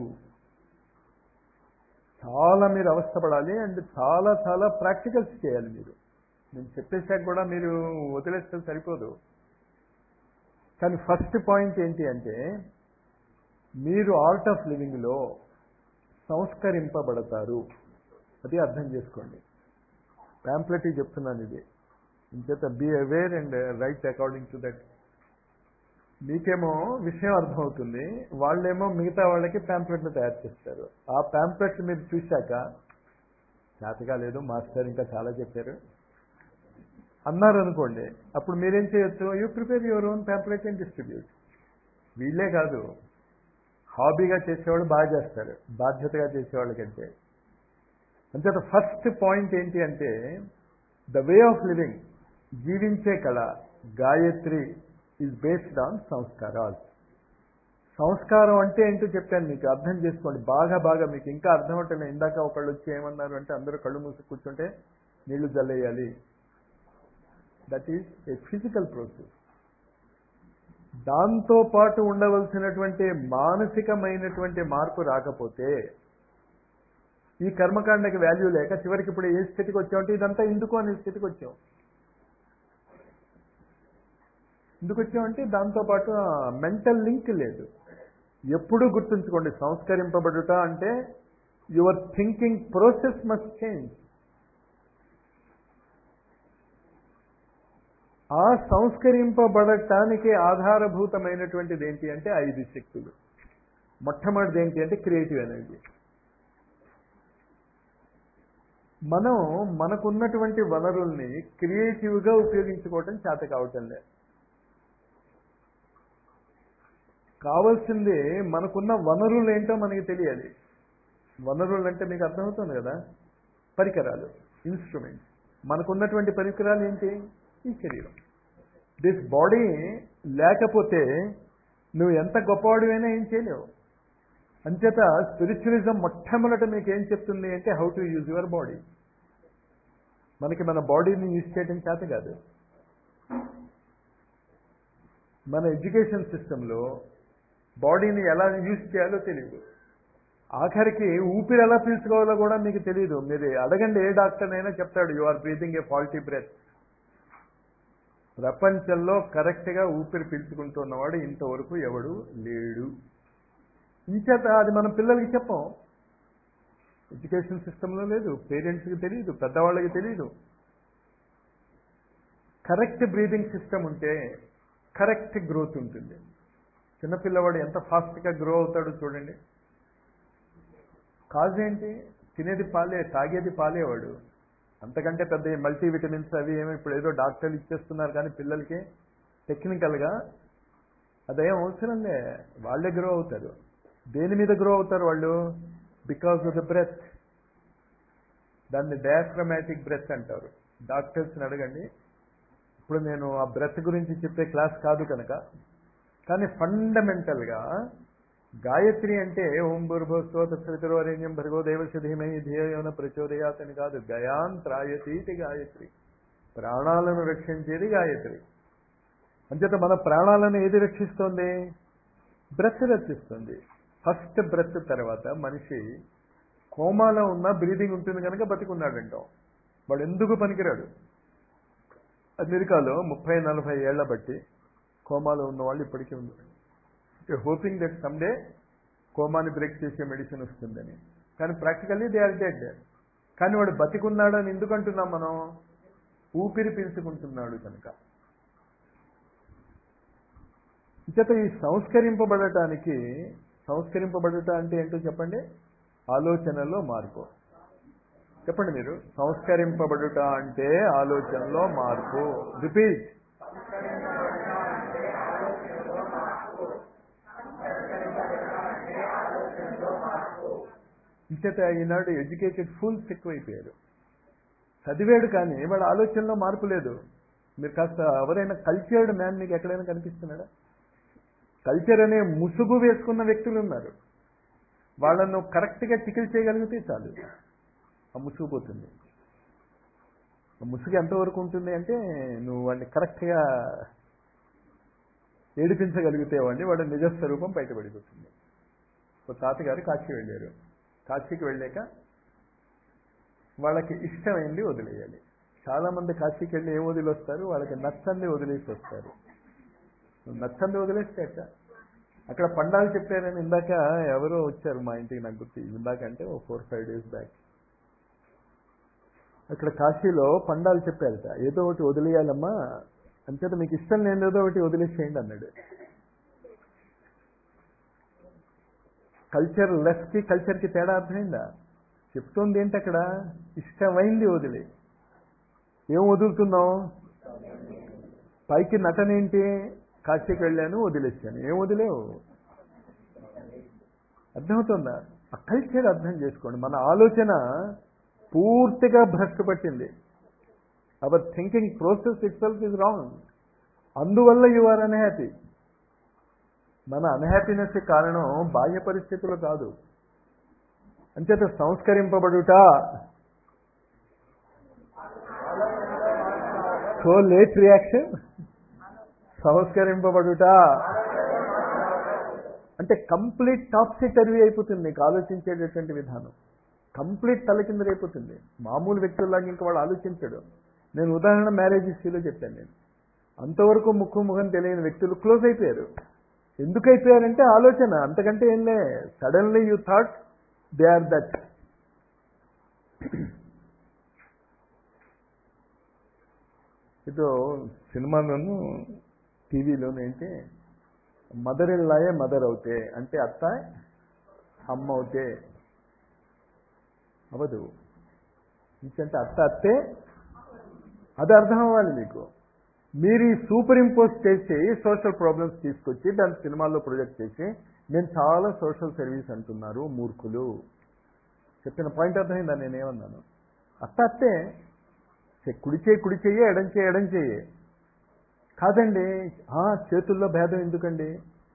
చాలా మీరు అవస్థపడాలి అండ్ చాలా చాలా ప్రాక్టికల్స్ చేయాలి మీరు నేను చెప్పేశాక కూడా మీరు వదిలేస్తే సరిపోదు కానీ ఫస్ట్ పాయింట్ ఏంటి అంటే మీరు ఆర్ట్ ఆఫ్ లివింగ్లో సంస్కరింపబడతారు అది అర్థం చేసుకోండి ప్యాంప్లెట్ చెప్తున్నాను ఇది ఇంచేత be aware and write according to that మీకేమో విషయం అర్థమవుతుంది వాళ్ళేమో మిగతా వాళ్ళకి ప్యాంప్లెట్లు తయారు చేస్తారు ఆ ప్యాంప్లెట్ మీరు చూశాక చేతగా లేదు మాస్టర్ ఇంకా చాలా చెప్పారు అన్నారు అనుకోండి అప్పుడు మీరేం చేయొచ్చు you prepare your own pamphlet and distribute వీళ్ళే కాదు హాబీగా చేసేవాళ్ళు బాగా చేస్తారు బాధ్యతగా చేసేవాళ్ళకంటే అంచేత ఫస్ట్ పాయింట్ ఏంటి అంటే ద వే ఆఫ్ లివింగ్ జీవించే కళ గాయత్రి ఈజ్ బేస్డ్ ఆన్ సంస్కారాలు సంస్కారం అంటే ఏంటో చెప్పాను మీకు అర్థం చేసుకోండి బాగా బాగా మీకు ఇంకా అర్థం అవటం ఇందాక ఒకళ్ళు వచ్చి ఏమన్నారు అంటే అందరూ కళ్ళు మూసి కూర్చుంటే నీళ్లు జల్లేయాలి that is a physical process దాంతో పాటు ఉండవలసినటువంటి మానసికమైనటువంటి మార్పు రాకపోతే ఈ కర్మకాండకి వాల్యూ లేక చివరికి ఇప్పుడు ఏ స్థితికి వచ్చామంటే ఇదంతా ఎందుకు అనే స్థితికి వచ్చాం ఎందుకు వచ్చామంటే దాంతోపాటు మెంటల్ లింక్ లేదు ఎప్పుడూ గుర్తుంచుకోండి సంస్కరింపబడుట అంటే your thinking process must change ఆ సంస్కరింపబడటానికి ఆధారభూతమైనటువంటిది ఏంటి అంటే ఐదు శక్తులు మొట్టమొదటిది ఏంటి అంటే క్రియేటివ్ ఎనర్జీ మనం మనకున్నటువంటి వనరుల్ని క్రియేటివ్గా ఉపయోగించుకోవటం చేత కావటం లేదు కావాల్సింది మనకున్న వనరులు ఏంటో మనకి తెలియాలి వనరులు అంటే మీకు అర్థమవుతుంది కదా పరికరాలు ఇన్స్ట్రుమెంట్స్ మనకున్నటువంటి పరికరాలు ఏంటి ఈ శరీరం దిస్ బాడీ లేకపోతే నువ్వు ఎంత గొప్పవాడివైనా ఏం చేయలేవు అంచేత స్పిరిచువలిజం మొట్టమొదట మీకు ఏం చెప్తుంది అంటే how to use your body మనకి మన బాడీని యూజ్ చేయడం చేత కాదు మన ఎడ్యుకేషన్ సిస్టంలో బాడీని ఎలా యూజ్ చేయాలో తెలియదు ఆఖరికి ఊపిరి ఎలా పీల్చుకోవాలో కూడా మీకు తెలియదు మీరు అడగండి ఏ డాక్టర్ అయినా చెప్తాడు you are breathing a faulty breath ప్రపంచంలో కరెక్ట్గా ఊపిరి పీల్చుకుంటున్నవాడు ఇంతవరకు ఎవడు లేడు ఇంచేత అది మనం పిల్లలకి చెప్పం ఎడ్యుకేషన్ సిస్టంలో లేదు పేరెంట్స్కి తెలియదు పెద్దవాళ్ళకి తెలియదు కరెక్ట్ బ్రీదింగ్ సిస్టమ్ ఉంటే కరెక్ట్ గ్రోత్ ఉంటుంది చిన్నపిల్లవాడు ఎంత ఫాస్ట్గా గ్రో అవుతాడో చూడండి కాజ్ ఏంటి తినేది పాలే తాగేది పాలేవాడు అంతకంటే పెద్ద మల్టీ విటమిన్స్ అవి ఏమో ఇప్పుడు ఏదో డాక్టర్లు ఇచ్చేస్తున్నారు కానీ పిల్లలకి టెక్నికల్గా అదేం అవసరంలే వాళ్ళే గ్రో అవుతారు దేని మీద గ్రో అవుతారు వాళ్ళు బికాస్ ఆఫ్ ద బ్రెత్ దాన్ని డయాఫ్రమాటిక్ బ్రెత్ అంటారు డాక్టర్స్ని అడగండి ఇప్పుడు నేను ఆ బ్రెత్ గురించి చెప్పే క్లాస్ కాదు కనుక కానీ ఫండమెంటల్గా గాయత్రి అంటే ఓం భూర్భోస్వ తత్సవితుర్వరేణ్యం భర్గో దేవస్య ధీమహి ధియోన ప్రచోదయాత్ అని కాదు గయాన్ త్రాయతీతి గాయత్రి ప్రాణాలను రక్షించేది గాయత్రి అంచేత మన ప్రాణాలను ఏది రక్షిస్తోంది బ్రెత్ రక్షిస్తుంది ఫస్ట్ బ్రెత్ తర్వాత మనిషి కోమాలో ఉన్న బ్రీదింగ్ ఉంటుంది కనుక బతికున్నాడంటాం వాడు ఎందుకు పనికిరాడు అమెరికాలో ముప్పై నలభై ఏళ్ల బట్టి కోమాలో ఉన్న వాళ్ళు ఇప్పటికీ ఉన్నారు హోపింగ్ దట్ సమ్డే కోమాని బ్రేక్ చేసే మెడిసిన్ వస్తుందని కానీ ప్రాక్టికల్లీ దే ఆర్ డెడ్ కానీ వాడు బతికున్నాడని ఎందుకు అంటున్నాం మనం ఊపిరి పీల్చుకుంటున్నాడు కనుక చేత ఈ సంస్కరింపబడటానికి సంస్కరింపబడట అంటే ఏంటో చెప్పండి ఆలోచనలో మార్పు చెప్పండి మీరు సంస్కరింపబడుట అంటే ఆలోచనలో మార్పు రిపీట్ ఇంచేత ఈనాడు ఎడ్యుకేటెడ్ ఫుల్స్ ఎక్కువైపోయారు చదివాడు కానీ వాడు ఆలోచనలో మార్పు లేదు మీరు కాస్త ఎవరైనా కల్చర్డ్ మ్యాన్ మీకు ఎక్కడైనా కనిపిస్తున్నాడా కల్చర్ అనే ముసుగు వేసుకున్న వ్యక్తులు ఉన్నారు వాళ్ళను కరెక్ట్గా టికిల్ చేయగలిగితే చాలు ఆ ముసుగు పోతుంది ఆ ముసుగు ఎంతవరకు ఉంటుంది అంటే నువ్వు వాడిని కరెక్ట్గా ఏడిపించగలిగితే వాడిని వాడి నిజస్వరూపం బయటపడిపోతుంది ఒక తాతగారు కాశీ వెళ్ళారు కాశీకి వెళ్ళాక వాళ్ళకి ఇష్టమైంది వదిలేయాలి చాలామంది కాశీకి వెళ్ళి ఏం వదిలి వస్తారు వాళ్ళకి నచ్చంది వదిలేసి వస్తారు నచ్చంది వదిలేస్తే అట్ట అక్కడ పండాలు చెప్పారని ఇందాక ఎవరో వచ్చారు మా ఇంటికి నాకు గుర్తు ఇందాక అంటే ఓ ఫోర్ ఫైవ్ డేస్ బ్యాక్ అక్కడ కాశీలో పండాలు చెప్పారట ఏదో ఒకటి వదిలేయాలమ్మా అంచేత మీకు ఇష్టం లేని ఏదో ఒకటి వదిలేసేయండి అన్నాడు కల్చర్ లెఫ్ట్కి కల్చర్కి తేడా అర్థమైందా చెప్తోంది ఏంటి అక్కడ ఇష్టమైంది వదిలే ఏం వదులుతున్నావు పైకి నటనేంటి కాశీకి వెళ్ళాను వదిలేసాను ఏం వదిలేవు అర్థమవుతుందా ఆ కల్చర్ అర్థం చేసుకోండి మన ఆలోచన పూర్తిగా భ్రష్టు పట్టింది our thinking process itself is wrong అందువల్ల యు ఆర్ అన్హ్యాపీ మన అన్హ్యాపీనెస్ కారణం బాహ్య పరిస్థితులు కాదు అంచేత సంస్కరింపబడుట సో లేట్ రియాక్షన్ సంస్కరింపబడుట అంటే కంప్లీట్ టాప్సీ టర్వీ అయిపోతుంది నీకు ఆలోచించేటటువంటి విధానం కంప్లీట్ తలకిందరైపోతుంది మామూలు వ్యక్తుల్లాగా ఇంకా వాడు ఆలోచించడు నేను ఉదాహరణ మ్యారేజ్ హిస్టరీలో చెప్పాను నేను అంతవరకు ముక్కు ముఖం తెలియని వ్యక్తులు క్లోజ్ అయిపోయారు ఎందుకు అయిపోయారంటే ఆలోచన అంతకంటే ఏం లే suddenly you thought they are that ఇదో సినిమాలోను టీవీలోను ఏంటి మదర్ ఇల్లాయే మదర్ అవుతే అంటే అత్త అమ్మ అవుతే అవదు ఎందుకంటే అత్త అత్తే అది అర్థం అవ్వాలి మీకు మీరు ఈ సూపర్ ఇంపోజ్ చేసి సోషల్ ప్రాబ్లమ్స్ తీసుకొచ్చి దాన్ని సినిమాల్లో ప్రొజెక్ట్ చేసి నేను చాలా సోషల్ సర్వీస్ అంటున్నారు మూర్ఖులు చెప్పిన పాయింట్ అర్థమైందా నేనేమన్నాను అత్త అత్తే చె- కుడి చేయి కుడి చెయ్యి ఎడం చేయి ఎడం చెయ్యి కాదండి ఆ, చేతుల్లో భేదం ఎందుకండి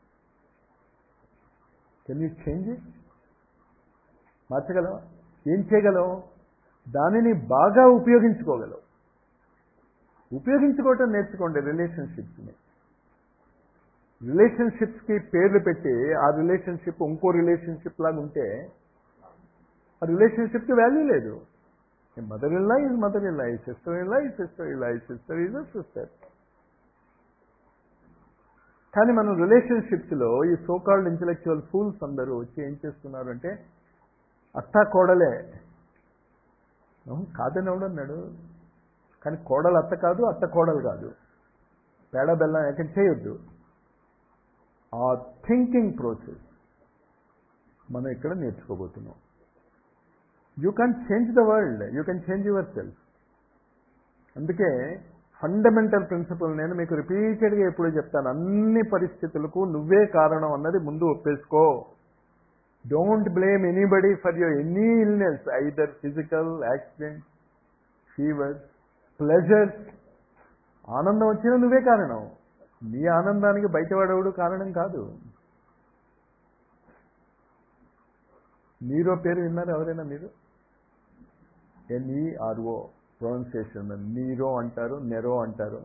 కెన్ యూ చేంజ్ ఇట్ మార్చగలవా ఏం చేయగలవు దానిని బాగా ఉపయోగించుకోగలవు ఉపయోగించుకోవటం నేర్చుకోండి రిలేషన్షిప్స్ని రిలేషన్షిప్స్కి పేర్లు పెట్టి ఆ రిలేషన్షిప్ ఇంకో రిలేషన్షిప్ లాగా ఉంటే ఆ రిలేషన్షిప్కి వాల్యూ లేదు mother in law is mother in law ఈ సిస్టర్ ఇన్ లా ఈ సిస్టర్ ఇన్ లా ఈ సిస్టర్ ఈజ్ సిస్టర్ కానీ మనం రిలేషన్షిప్స్లో ఈ సోకాల్డ్ ఇంటలెక్చువల్ ఫూల్స్ అందరూ వచ్చి ఏం చేస్తున్నారు అంటే అత్త కోడలే అవును, కాదని ఎవడన్నాడు కానీ కోడలు అత్త కాదు అత్త కోడలు కాదు పేడ బెల్లం ఎక్కడ చేయొద్దు ఆ థింకింగ్ ప్రాసెస్ మనం ఇక్కడ నేర్చుకోబోతున్నాం you can change the world you can change yourself అందుకే ఫండమెంటల్ ప్రిన్సిపల్ నేను మీకు రిపీటెడ్గా ఎప్పుడు చెప్తాను అన్ని పరిస్థితులకు నువ్వే కారణం అన్నది ముందు ఒప్పేసుకో don't blame anybody for your any illness either physical accident fever pleasures ఆనందం వచ్చినా నువ్వే కారణం నీ ఆనందానికి బయటవాడేవాడు కారణం కాదు నీరో పేరు విన్నారు ఎవరైనా మీరు ఎన్ఈఆర్ఓ ప్రొనౌన్సియేషన్ నీరో అంటారు నెరో అంటారు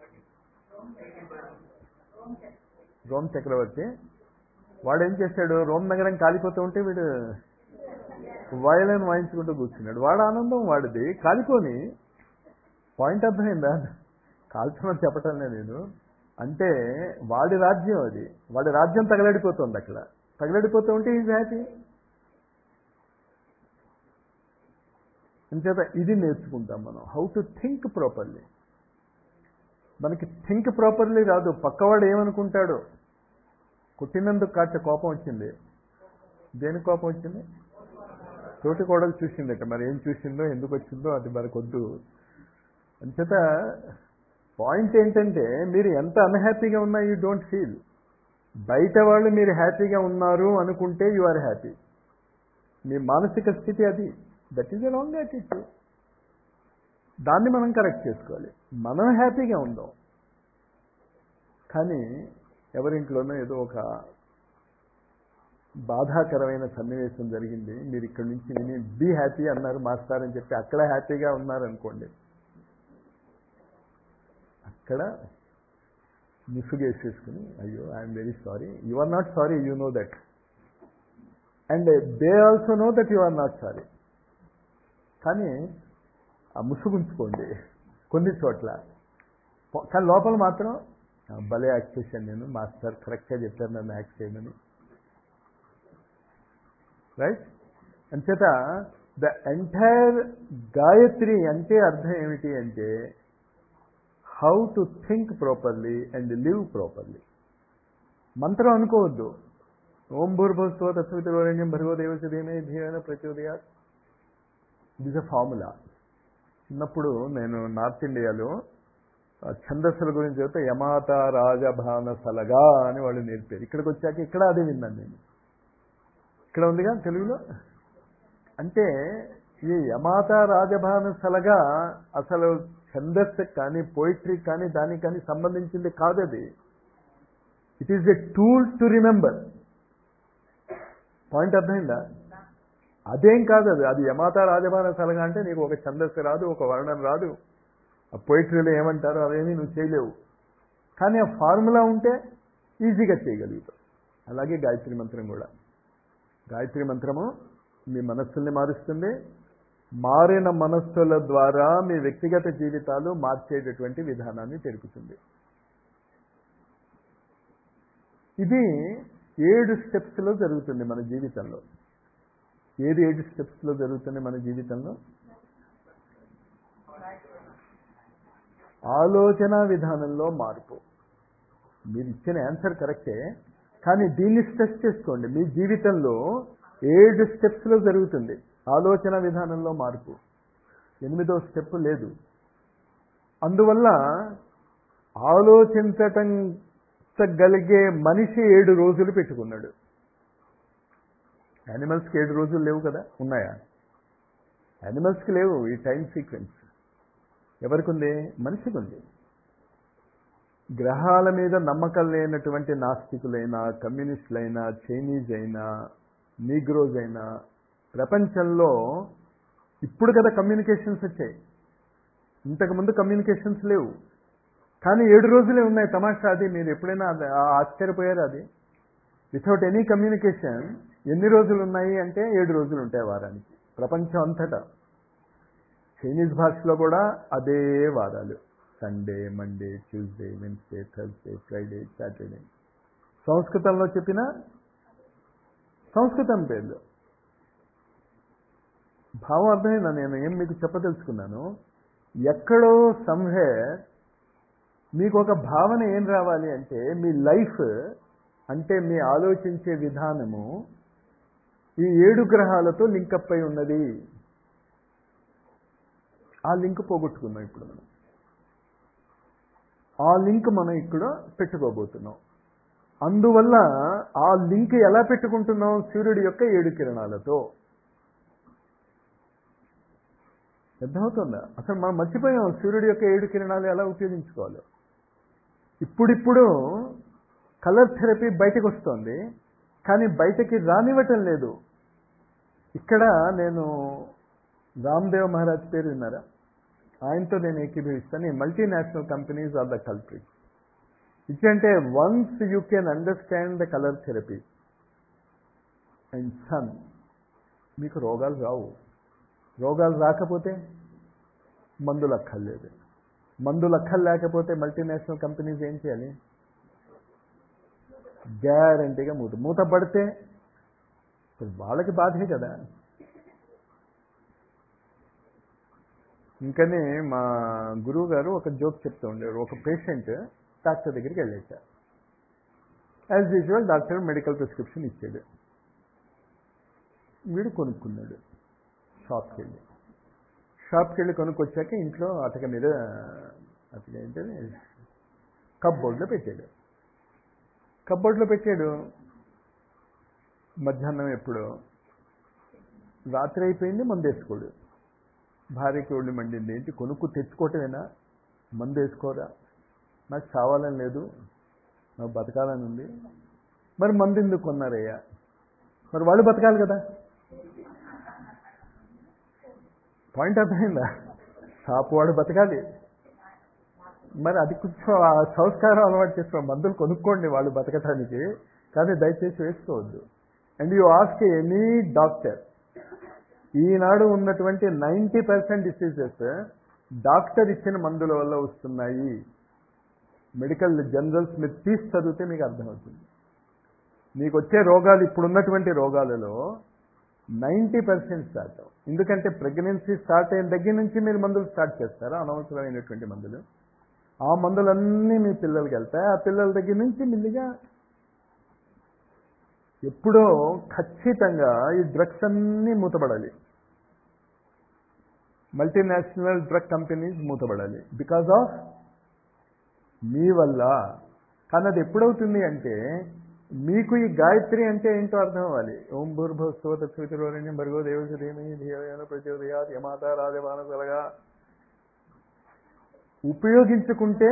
రోమ్ చక్రవర్తి వాడు ఏం చేశాడు రోమ్ నగరం కాలిపోతూ ఉంటే వీడు వయలన్ వాయించుకుంటూ కూర్చున్నాడు వాడు ఆనందం వాడిది కాలిపోని పాయింట్ అర్థమైందా కాల్చమని చెప్పటం లేదు నేను అంటే వాడి రాజ్యం అది వాడి రాజ్యం తగలడిపోతుంది అక్కడ తగలడిపోతూ ఉంటే ఈజ్ హ్యాపీ అంచేత ఇది నేర్చుకుంటాం మనం హౌ టు థింక్ ప్రాపర్లీ మనకి థింక్ ప్రాపర్లీ రాదు పక్కవాడు ఏమనుకుంటాడు కొట్టినందుకు కాచ కోపం వచ్చింది దేని కోపం వచ్చింది తోటి కోడలు చూసిందట మరి ఏం చూసిందో ఎందుకు వచ్చిందో అది మనకొద్దు అంచేత పాయింట్ ఏంటంటే మీరు ఎంత అన్హ్యాపీగా ఉన్నా యూ డోంట్ ఫీల్ బయట వాళ్ళు మీరు హ్యాపీగా ఉన్నారు అనుకుంటే యు ఆర్ హ్యాపీ మీ మానసిక స్థితి అది that is a wrong attitude దాన్ని మనం కరెక్ట్ చేసుకోవాలి మనం హ్యాపీగా ఉందాం కానీ ఎవరింట్లోనో ఏదో ఒక బాధాకరమైన సన్నివేశం జరిగింది మీరు ఇక్కడి నుంచి విని బీ హ్యాపీ అన్నారు మాస్టర్ అని చెప్పి అక్కడ హ్యాపీగా ఉన్నారనుకోండి అక్కడ ముసుగేసేసుకుని అయ్యో I'm very sorry you are not sorry you know that and they also know that you are not sorry కానీ ఆ ముసుగుంచుకోండి కొన్ని చోట్ల పో- కానీ లోపల మాత్రం "ఆ, భలే యాక్ట్ చేశాను నేను మాస్టర్ కరెక్ట్గా చెప్పారు నన్ను యాక్ట్ చేయమని రైట్ అంచేత ద ఎంటైర్ గాయత్రి అంటే అర్థం ఏమిటి అంటే how to think properly and live properly మంత్రం అనుకోవద్దు ఓం భూర్భుస్వ తత్వితురోరణ్యం భర్గో దేవచదేమే ధీరైన ప్రచోదయా ఇట్ ఇస్ అ ఫార్ములా చిన్నప్పుడు నేను నార్త్ ఇండియాలో ఆ ఛందస్సుల గురించి చెప్తే యమాత రాజభాన సలగా అని వాళ్ళు నేర్పారు ఇక్కడికి వచ్చాక ఇక్కడ అదే విన్నాను నేను ఇక్కడ ఉందిగా తెలుగులో అంటే ఈ యమాత రాజభాన సలగా అసలు ఛందస్సు కానీ పోయిట్రీ కానీ దానికి కానీ సంబంధించింది కాదు అది it is a tool to remember point అర్థమైందా అదేం కాదు అది అది యమాత రాజభాన సలగా అంటే నీకు ఒక ఛందస్సు రాదు ఒక వర్ణం రాదు ఆ పోయిటరీలో ఏమంటారో అవేమీ నువ్వు చేయలేవు కానీ ఆ ఫార్ములా ఉంటే ఈజీగా చేయగలుగుతావు అలాగే గాయత్రి మంత్రం కూడా గాయత్రి మంత్రము మీ మనస్సుల్ని మారుస్తుంది మారిన మనస్సుల ద్వారా మీ వ్యక్తిగత జీవితాలు మార్చేటటువంటి విధానాన్ని తెలుపుతుంది ఇది ఏడు స్టెప్స్లో జరుగుతుంది మన జీవితంలో ఏది ఏడు స్టెప్స్లో జరుగుతుంది మన జీవితంలో ఆలోచన విధానంలో మార్పు మీరు ఇచ్చిన ఆన్సర్ కరెక్టే కానీ దీన్ని స్ట్రెస్ చేసుకోండి మీ జీవితంలో ఏడు స్టెప్స్లో జరుగుతుంది ఆలోచన విధానంలో మార్పు ఎనిమిదో స్టెప్ లేదు అందువల్ల ఆలోచించటంగలిగే మనిషి ఏడు రోజులు పెట్టుకున్నాడు యానిమల్స్కి ఏడు రోజులు లేవు కదా ఉన్నాయా యానిమల్స్కి లేవు ఈ టైం సీక్వెన్స్ ఎవరికి ఉంది మనిషికి ఉంది గ్రహాల మీద నమ్మకం లేనటువంటి నాస్తికులైనా కమ్యూనిస్టులైనా చైనీస్ అయినా నీగ్రోజ్ అయినా ప్రపంచంలో ఇప్పుడు కదా కమ్యూనికేషన్స్ వచ్చాయి ఇంతకుముందు కమ్యూనికేషన్స్ లేవు కానీ ఏడు రోజులే ఉన్నాయి తమాషా అది మీరు ఎప్పుడైనా అది- ఆ ఆశ్చర్యపోయారు అది వితౌట్ ఎనీ కమ్యూనికేషన్ ఎన్ని రోజులు ఉన్నాయి అంటే ఏడు రోజులు ఉంటాయి వారానికి ప్రపంచం అంతటా చైనీస్ భాషలో కూడా అదే వారాలు Sunday Monday Tuesday Wednesday Thursday Friday Saturday సంస్కృతంలో చెప్పిన సంస్కృతం పేర్లు భావం అర్థమైందా నేను ఏం మీకు చెప్పదలుచుకున్నాను ఎక్కడో సంవేర్ మీకు ఒక భావన ఏం రావాలి అంటే మీ లైఫ్ అంటే మీ ఆలోచించే విధానము ఈ ఏడు గ్రహాలతో లింకప్ అయి ఉన్నది ఆ లింక్ పోగొట్టుకున్నాం ఇప్పుడు మనం ఆ లింక్ మనం ఇక్కడ పెట్టుకోబోతున్నాం అందువల్ల ఆ లింక్ ఎలా పెట్టుకుంటున్నాం సూర్యుడి యొక్క ఏడు కిరణాలతో అర్థమవుతుందా అసలు మనం మర్చిపోయాం సూర్యుడి యొక్క ఏడు కిరణాలు ఎలా ఉపయోగించుకోవాలి ఇప్పుడిప్పుడు కలర్ థెరపీ బయటకు వస్తుంది కానీ బయటకి రానివ్వటం లేదు ఇక్కడ నేను రామ్దేవ్ మహారాజ్ పేరు విన్నారా ఆయనతో నేను ఏకీభవిస్తాను ఈ multinational companies are the culprit ఇచ్చంటే once you can understand the colour therapy and sun మీకు రోగాలు రావు రోగాలు రాకపోతే మందులు అక్కర్లేదు మందులు అక్కర్ లేకపోతే మల్టీనేషనల్ కంపెనీస్ ఏం చేయాలి గ్యారంటీగా మూత మూత పడితే ఇప్పుడు వాళ్ళకి బాధే కదా ఇంకనే మా గురువు గారు ఒక జోక్ చెప్తూ ఉండేవారు ఒక పేషెంట్ డాక్టర్ దగ్గరికి వెళ్ళేశారు as usual doctor medical prescription ఇచ్చాడు వీడు కొనుక్కున్నాడు షాప్కి వెళ్ళి షాప్కి వెళ్ళి కొనుక్కొచ్చాక ఇంట్లో అతక మీద అతక ఏంటది కప్బోర్డ్లో పెట్టాడు కప్బోర్డ్లో పెట్టాడు మధ్యాహ్నం ఎప్పుడో రాత్రి అయిపోయింది మందు వేసుకోడు భార్యకి ఒళ్ళు మండింది ఏంటి కొనుక్కు తెచ్చుకోవటమేనా మందు వేసుకోరా నాకు చావాలని లేదు నాకు బతకాలని ఉంది మరి మందు ఎందుకు కొన్నారయ్యా మరి వాళ్ళు బతకాలి కదా పాయింట్ అర్థమైందా షాపు వాడు బతకాలి మరి అది కొంచెం ఆ సంస్కారం అలవాటు చేసుకో మందులు కొనుక్కోండి వాళ్ళు బతకటానికి కానీ దయచేసి వేసుకోవద్దు and you ask any doctor ఈనాడు ఉన్నటువంటి నైంటీ పర్సెంట్ డిసీజెస్ డాక్టర్ ఇచ్చిన మందుల వల్ల వస్తున్నాయి మెడికల్ జనరల్స్ మీరు తీసి చదివితే మీకు అర్థమవుతుంది మీకు వచ్చే రోగాలు ఇప్పుడున్నటువంటి రోగాలలో నైంటీ పర్సెంట్ స్టార్ట్ ఎందుకంటే ప్రెగ్నెన్సీ స్టార్ట్ అయిన దగ్గర నుంచి మీరు మందులు స్టార్ట్ చేస్తారు అనవసరమైనటువంటి మందులు ఆ మందులన్నీ మీ పిల్లలకి వెళ్తాయి ఆ పిల్లల దగ్గర నుంచి మెల్లిగా ఎప్పుడో ఖచ్చితంగా ఈ డ్రగ్స్ అన్నీ మూతపడాలి మల్టీనేషనల్ డ్రగ్ కంపెనీస్ మూతపడాలి బికాజ్ ఆఫ్ మీ వల్ల కానీ అది ఎప్పుడవుతుంది అంటే మీకు ఈ గాయత్రి అంటే ఏంటో అర్థం అవ్వాలి ఓం భూర్భువస్వ తత్సవితురోరణ్యం భర్గో దేవసుదేమి ధియోయన ప్రచోదయాత్ యమాత రాజమాన కలగా ఉపయోగించుకుంటే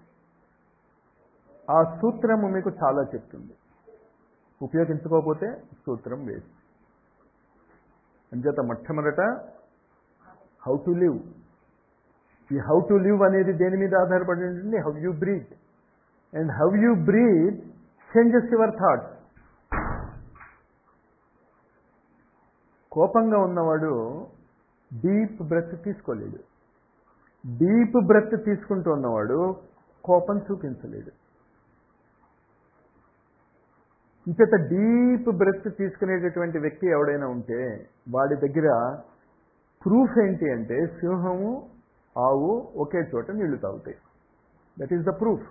ఆ సూత్రము మీకు చాలా చెప్తుంది ఉపయోగించుకోకపోతే సూత్రం వేస్ట్ అంచేత మొట్టమొదట హౌ టు లివ్ ఈ హౌ టు లివ్ అనేది దేని మీద ఆధారపడి ఉంటుంది how you breathe and how you breathe changes your thoughts కోపంగా ఉన్నవాడు డీప్ బ్రెత్ తీసుకోలేడు డీప్ బ్రెత్ తీసుకుంటూ ఉన్నవాడు కోపం చూపించలేడు ఇంచేత డీప్ బ్రెత్ తీసుకునేటటువంటి వ్యక్తి ఎవడైనా ఉంటే వాడి దగ్గర ప్రూఫ్ ఏంటి అంటే సింహము ఆవు ఒకే చోట నీళ్లు తాగుతాయి దట్ ఈస్ ద ప్రూఫ్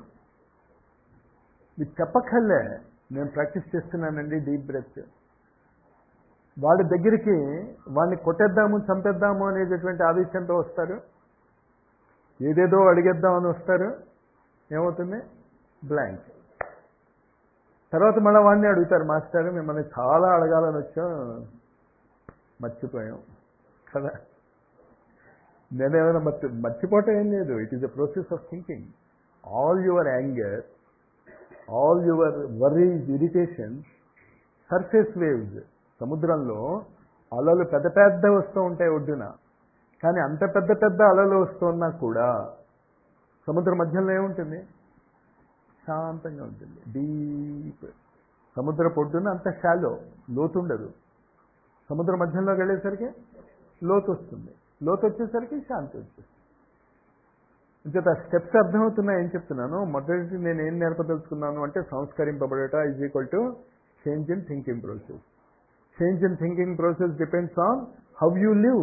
మీకు చెప్పక్కర్లే నేను ప్రాక్టీస్ చేస్తున్నానండి డీప్ బ్రెత్ వాడి దగ్గరికి వాడిని కొట్టేద్దాము చంపేద్దాము అనేటటువంటి ఆదేశంతో వస్తారు ఏదేదో అడిగేద్దామని వస్తారు ఏమవుతుంది బ్లాంక్ తర్వాత మళ్ళీ వాడిని అడుగుతారు మాస్టర్ మిమ్మల్ని చాలా అడగాలని వచ్చాం మర్చిపోయాం కదా నేనేమైనా మర్చి మర్చిపోవటం ఏం లేదు it is the process of thinking all your anger all your worries irritation surface waves సముద్రంలో అలలు పెద్ద పెద్ద వస్తూ ఉంటాయి ఒడ్డున కానీ అంత పెద్ద పెద్ద అలలు వస్తున్నా కూడా సముద్ర మధ్యలో ఏముంటుంది శాంతంగా ఉంటుంది డీప్ సముద్ర పొడ్డున అంత షాలో లోతు ఉండదు సముద్ర మధ్యంలోకి వెళ్ళేసరికి లోతు వస్తుంది లోతు వచ్చేసరికి శాంతి వచ్చేస్తుంది ఇంకేత స్టెప్స్ అర్థమవుతున్నాయి ఏం చెప్తున్నాను మొదటి నేను ఏం నేర్పదలుచుకున్నాను అంటే సంస్కరింపబడట is equal to change in thinking process change in thinking process depends on how you live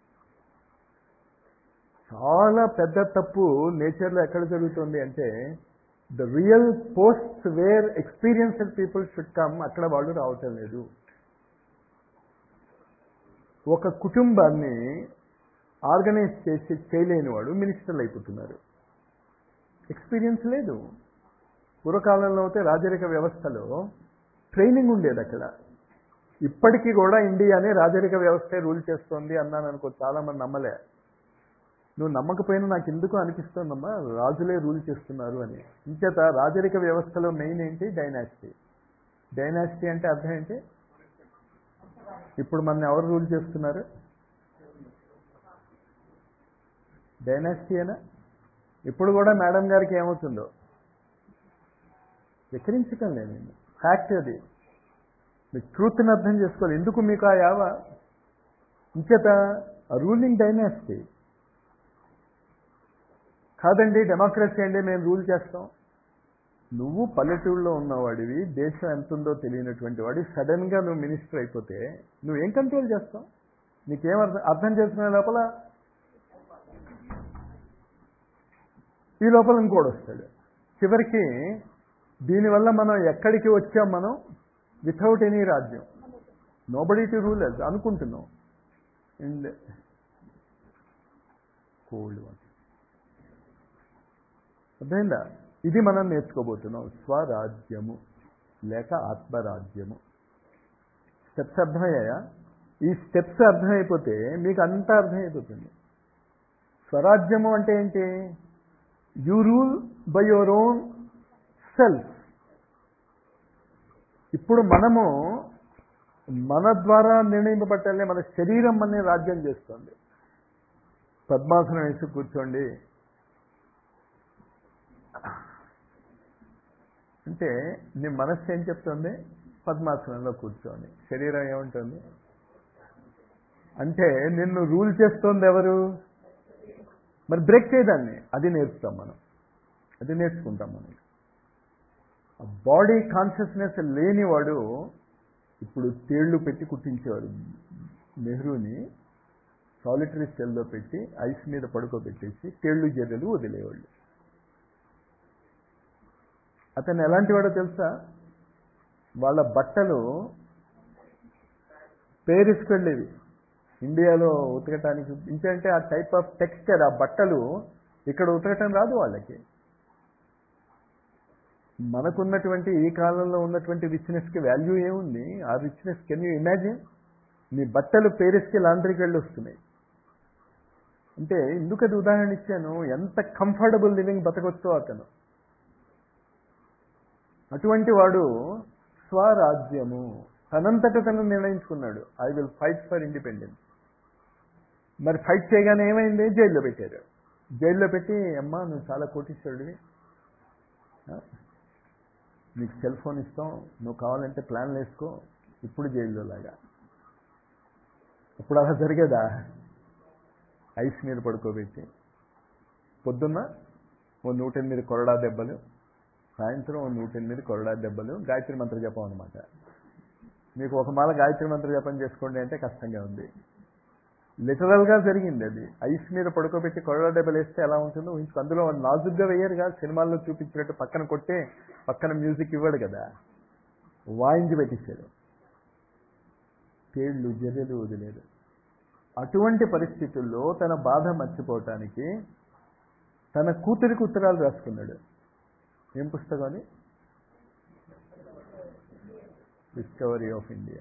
చాలా పెద్ద తప్పు నేచర్లో ఎక్కడ జరుగుతుంది అంటే the real post where experienced people should come అక్కడ వాళ్ళు రావటం లేదు ఒక కుటుంబాన్ని ఆర్గనైజ్ చేసి చేయలేని వాడు మినిస్టర్లు అయిపోతున్నారు ఎక్స్పీరియన్స్ లేదు పూర్వకాలంలో అయితే రాజరిక వ్యవస్థలో ట్రైనింగ్ ఉండేది అక్కడ ఇప్పటికీ కూడా ఇండియానే రాజరిక వ్యవస్థే రూల్ చేస్తోంది అన్నాను అనుకో చాలా మంది నమ్మలే నువ్వు నమ్మకపోయినా నాకు ఎందుకు అనిపిస్తోందమ్మా రాజులే రూల్ చేస్తున్నారు అని ఇంచేత రాజరిక వ్యవస్థలో మెయిన్ ఏంటి డైనాసిటీ డైనాసిటీ అంటే అర్థం ఏంటి ఇప్పుడు మన ఎవరు రూల్ చేస్తున్నారు డైనాసిటీయేనా ఇప్పుడు కూడా మేడం గారికి ఏమవుతుందో వికరించటం లేదు ఫ్యాక్ట్ అది మీకు ట్రూత్ని అర్థం చేసుకోవాలి ఎందుకు మీకు ఆ యావ ఇంచేత రూలింగ్ డైనాసిటీ కాదండి డెమోక్రసీ అండి మేము రూల్ చేస్తాం నువ్వు పల్లెటూరులో ఉన్నవాడివి దేశం ఎంత ఉందో తెలియనటువంటి వాడి సడన్గా నువ్వు మినిస్టర్ అయిపోతే నువ్వేం కంట్రోల్ చేస్తావు నీకేం అర్థం అర్థం చేసుకునే లోపల ఈ లోపల ఇంకోటి వస్తాడు చివరికి దీనివల్ల మనం ఎక్కడికి వచ్చాం మనం వితౌట్ ఎనీ రాజ్యం నోబడీ టు రూలర్స్ అనుకుంటున్నాం అండ్ కోల్డ్ వాటర్ అర్థమైందా ఇది మనం నేర్చుకోబోతున్నాం స్వరాజ్యము లేక ఆత్మరాజ్యము స్టెప్స్ అర్థమయ్యాయా ఈ స్టెప్స్ అర్థమైపోతే మీకు అంతా అర్థమైపోతుంది స్వరాజ్యము అంటే ఏంటి you rule by your own self ఇప్పుడు మనము మన ద్వారా నిర్ణయింపబట్టాలే మన శరీరం మన రాజ్యం చేస్తుంది పద్మాసనం వేసి కూర్చోండి అంటే నీ మనస్సు ఏం చెప్తుంది పద్మాసనంలో కూర్చోండి శరీరం ఏముంటుంది అంటే నిన్ను రూల్ చేస్తోంది ఎవరు మరి బ్రేక్ చేయదాన్ని అది నేర్పుతాం మనం అది నేర్చుకుంటాం మనం బాడీ కాన్షియస్నెస్ లేనివాడు ఇప్పుడు తేళ్లు పెట్టి కుట్టించేవారు నెహ్రూని సాలిటరీ సెల్లో పెట్టి ఐస్ మీద పడుకోబెట్టేసి తేళ్లు జర్రెలు వదిలేవాళ్ళు అతను ఎలాంటి వాడో తెలుసా వాళ్ళ బట్టలు పేరిస్కి వెళ్ళేవి ఇండియాలో ఉతకటానికి ఇంకంటే ఆ టైప్ ఆఫ్ టెక్స్చర్ ఆ బట్టలు ఇక్కడ ఉతకటం రాదు వాళ్ళకి మనకున్నటువంటి ఈ కాలంలో ఉన్నటువంటి రిచ్నెస్కి వాల్యూ ఏముంది ఆ రిచ్నెస్ కెన్ యూ ఇమాజిన్ నీ బట్టలు పేరిస్కి లాండ్రీకి వెళ్ళి వస్తున్నాయి అంటే ఎందుకు అది ఉదాహరణ ఇచ్చాను ఎంత కంఫర్టబుల్ లివింగ్ బతకొచ్చో అతను అటువంటి వాడు స్వరాజ్యము తనంతట తను నిర్ణయించుకున్నాడు I will fight for independence మరి ఫైట్ చేయగానే ఏమైంది జైల్లో పెట్టారు జైల్లో పెట్టి అమ్మా నువ్వు చాలా కోటీశ్వరుడివి నీకు సెల్ ఫోన్ ఇస్తాం నువ్వు కావాలంటే ప్లాన్లు వేసుకో ఇప్పుడు జైల్లో లాగా ఇప్పుడు అలా జరిగేదా ఐస్ మీద పడుకోబెట్టి పొద్దున్న ఓ నూట ఎనిమిది కొరడా దెబ్బలు సాయంత్రం ఓ నూట ఎనిమిది కొరడా దెబ్బలు గాయత్రి మంత్ర జపం అనమాట మీకు ఒక మాల గాయత్రి మంత్ర జపం చేసుకోండి అంటే కష్టంగా ఉంది లిటరల్గా జరిగింది అది ఐస్ మీద పడుకోబెట్టి కొరడా దెబ్బలు వేస్తే ఎలా ఉంటుందో ఊహించుకో అందులో నాజుగ్గా వేయరుగా సినిమాల్లో చూపించినట్టు పక్కన కొట్టే పక్కన మ్యూజిక్ ఇవ్వడు కదా వాయించి పెట్టించాడు తేళ్లు జర్రెలు వదిలేరు అటువంటి పరిస్థితుల్లో తన బాధ మర్చిపోవటానికి తన కూతురికి ఉత్తరాలు రాసుకున్నాడు ఏం పుస్తకం అది డిస్కవరీ ఆఫ్ ఇండియా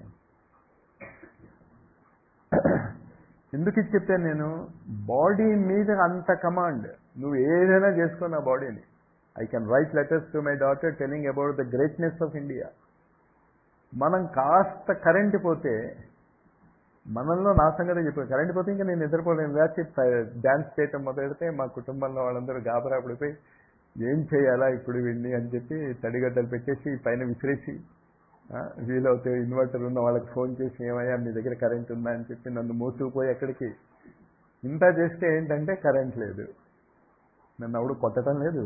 ఎందుకు ఇది చెప్పాను నేను బాడీ మీద అంత కమాండ్ నువ్వు ఏదైనా చేసుకో నా బాడీని I can write letters to my daughter telling about the greatness of India మనం కాస్త కరెంట్ పోతే మనల్లో నా సంగతి చెప్పారు కరెంట్ పోతే ఇంకా నేను నిద్రపోలేను రాచి డ్యాన్స్ చేయటం మొదలెడితే మా కుటుంబంలో వాళ్ళందరూ గాబరా పడిపోయి ఏం చేయాలా ఇప్పుడు వీడిని అని చెప్పి తడిగడ్డలు పెట్టేసి పైన విసిరేసి ఆ, వీలవుతే ఇన్వర్టర్ ఉన్న వాళ్ళకి ఫోన్ చేసి ఏమయ్యా మీ దగ్గర కరెంట్ ఉందా అని చెప్పి నన్ను మోసుకుపోయి ఎక్కడికి ఇంత చేస్తే ఏంటంటే కరెంట్ లేదు నన్ను ఎవడు కొట్టడం లేదు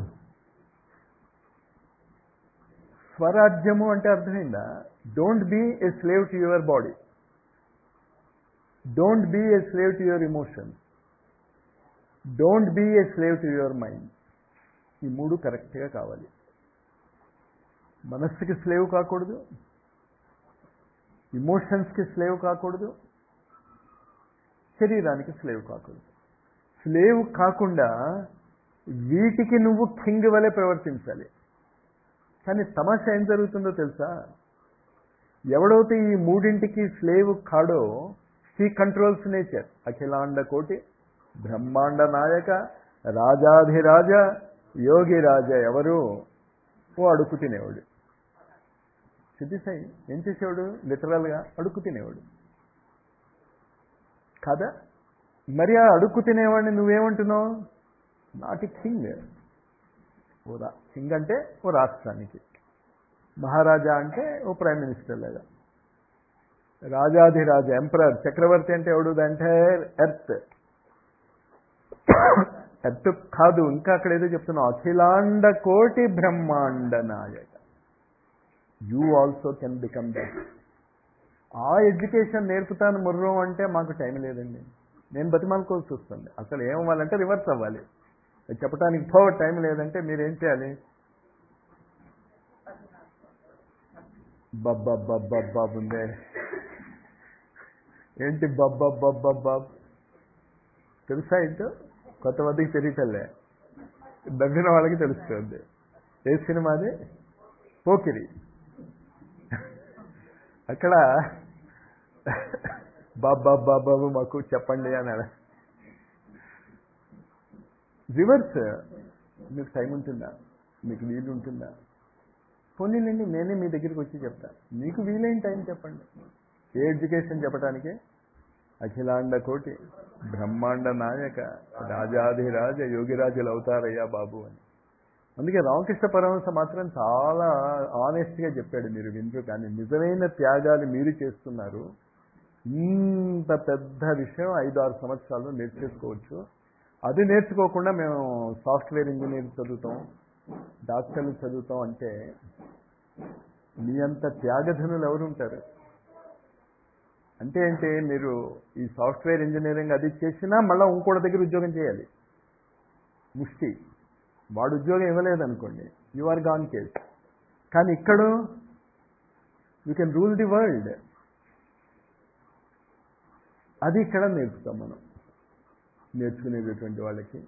స్వరాజ్యము అంటే అర్థమైందా don't be a slave to your body don't be a slave to your emotion don't be a slave to your mind ఈ మూడు కరెక్ట్గా కావాలి మనస్సుకి స్లేవ్ కాకూడదు ఇమోషన్స్కి స్లేవ్ కాకూడదు శరీరానికి స్లేవ్ కాకూడదు స్లేవ్ కాకుండా వీటికి నువ్వు కింగ్ వలె ప్రవర్తించాలి కానీ తమాషా ఏం జరుగుతుందో తెలుసా ఎవడైతే ఈ మూడింటికి స్లేవ్ కాడో హీ కంట్రోల్స్ నేచర్ అఖిలాండ కోటి బ్రహ్మాండ నాయక రాజాధిరాజ యోగి రాజా ఎవరు ఓ అడుక్కు తినేవాడు సిద్ధిసాయి ఏం చేసేవాడు లిటరల్గా అడుక్కు తినేవాడు కాదా మరి ఆ అడుక్కు తినేవాడిని నువ్వేమంటున్నావు నాటి కింగ్ ఓ రా కింగ్ అంటే ఓ రాష్ట్రానికి మహారాజా అంటే ఓ ప్రైమ్ మినిస్టర్ లాగా రాజాధిరాజ ఎంపరర్ చక్రవర్తి అంటే ఎవడు ద ఎంటైర్ ఎర్త్ ఎర్త్ కాదు ఇంకా అక్కడ ఏదో చెప్తున్నావు అఖిలాండ కోటి బ్రహ్మాండ నాయక you also can become that ఆ ఎడ్యుకేషన్ నేర్పుతాను ముర్రం అంటే మాకు టైం లేదండి నేను బతిమాలుకోవాల్సి వస్తుంది అసలు ఏమవ్వాలంటే రివర్స్ అవ్వాలి చెప్పడానికి పో టైం లేదంటే మీరేం చేయాలి బబ్బబ్బబ్బబ్బబ్బ ఉందే ఏంటి బబ్బబ్బబ్బబ్బ తెలుసా ఏంటో కొంతమందికి తెలియటలే నవ్విన వాళ్ళకి తెలుస్తుంది ఏ సినిమాది పోకిరి అక్కడ బాబా బాబాబు మాకు చెప్పండి అన్నాడు రివర్స్ మీకు టైం ఉంటుందా మీకు వీలు ఉంటుందా పోనీలండి నేనే మీ దగ్గరికి వచ్చి చెప్తా మీకు వీలైన టైం చెప్పండి ఏ ఎడ్యుకేషన్ చెప్పడానికి అఖిలాండ కోటి బ్రహ్మాండ నాయక రాజాధిరాజ యోగిరాజులు అవుతారయ్యా బాబు అని అందుకే రామకృష్ణ పరమహంస మాత్రం చాలా ఆనెస్ట్గా చెప్పాడు మీరు వింటూ కానీ నిజమైన త్యాగాలు మీరు చేస్తున్నారు ఇంత పెద్ద విషయం ఐదు ఆరు సంవత్సరాల్లో నేర్చేసుకోవచ్చు అది నేర్చుకోకుండా మేము సాఫ్ట్వేర్ ఇంజనీర్ చదువుతాం డాక్టర్లు చదువుతాం అంటే మీ అంత త్యాగధనులు ఎవరు ఉంటారు అంటే ఏంటి మీరు ఈ సాఫ్ట్వేర్ ఇంజనీరింగ్ అది చేసినా మళ్ళీ ఇంకోటి దగ్గర ఉద్యోగం చేయాలి ముష్టి వాడు ఉద్యోగం ఇవ్వలేదు అనుకోండి యు ఆర్ గాన్ కేస్ కానీ ఇక్కడ you can rule the world అది ఇక్కడ నేర్పుతాం మనం నేర్చుకునేటటువంటి వాళ్ళకి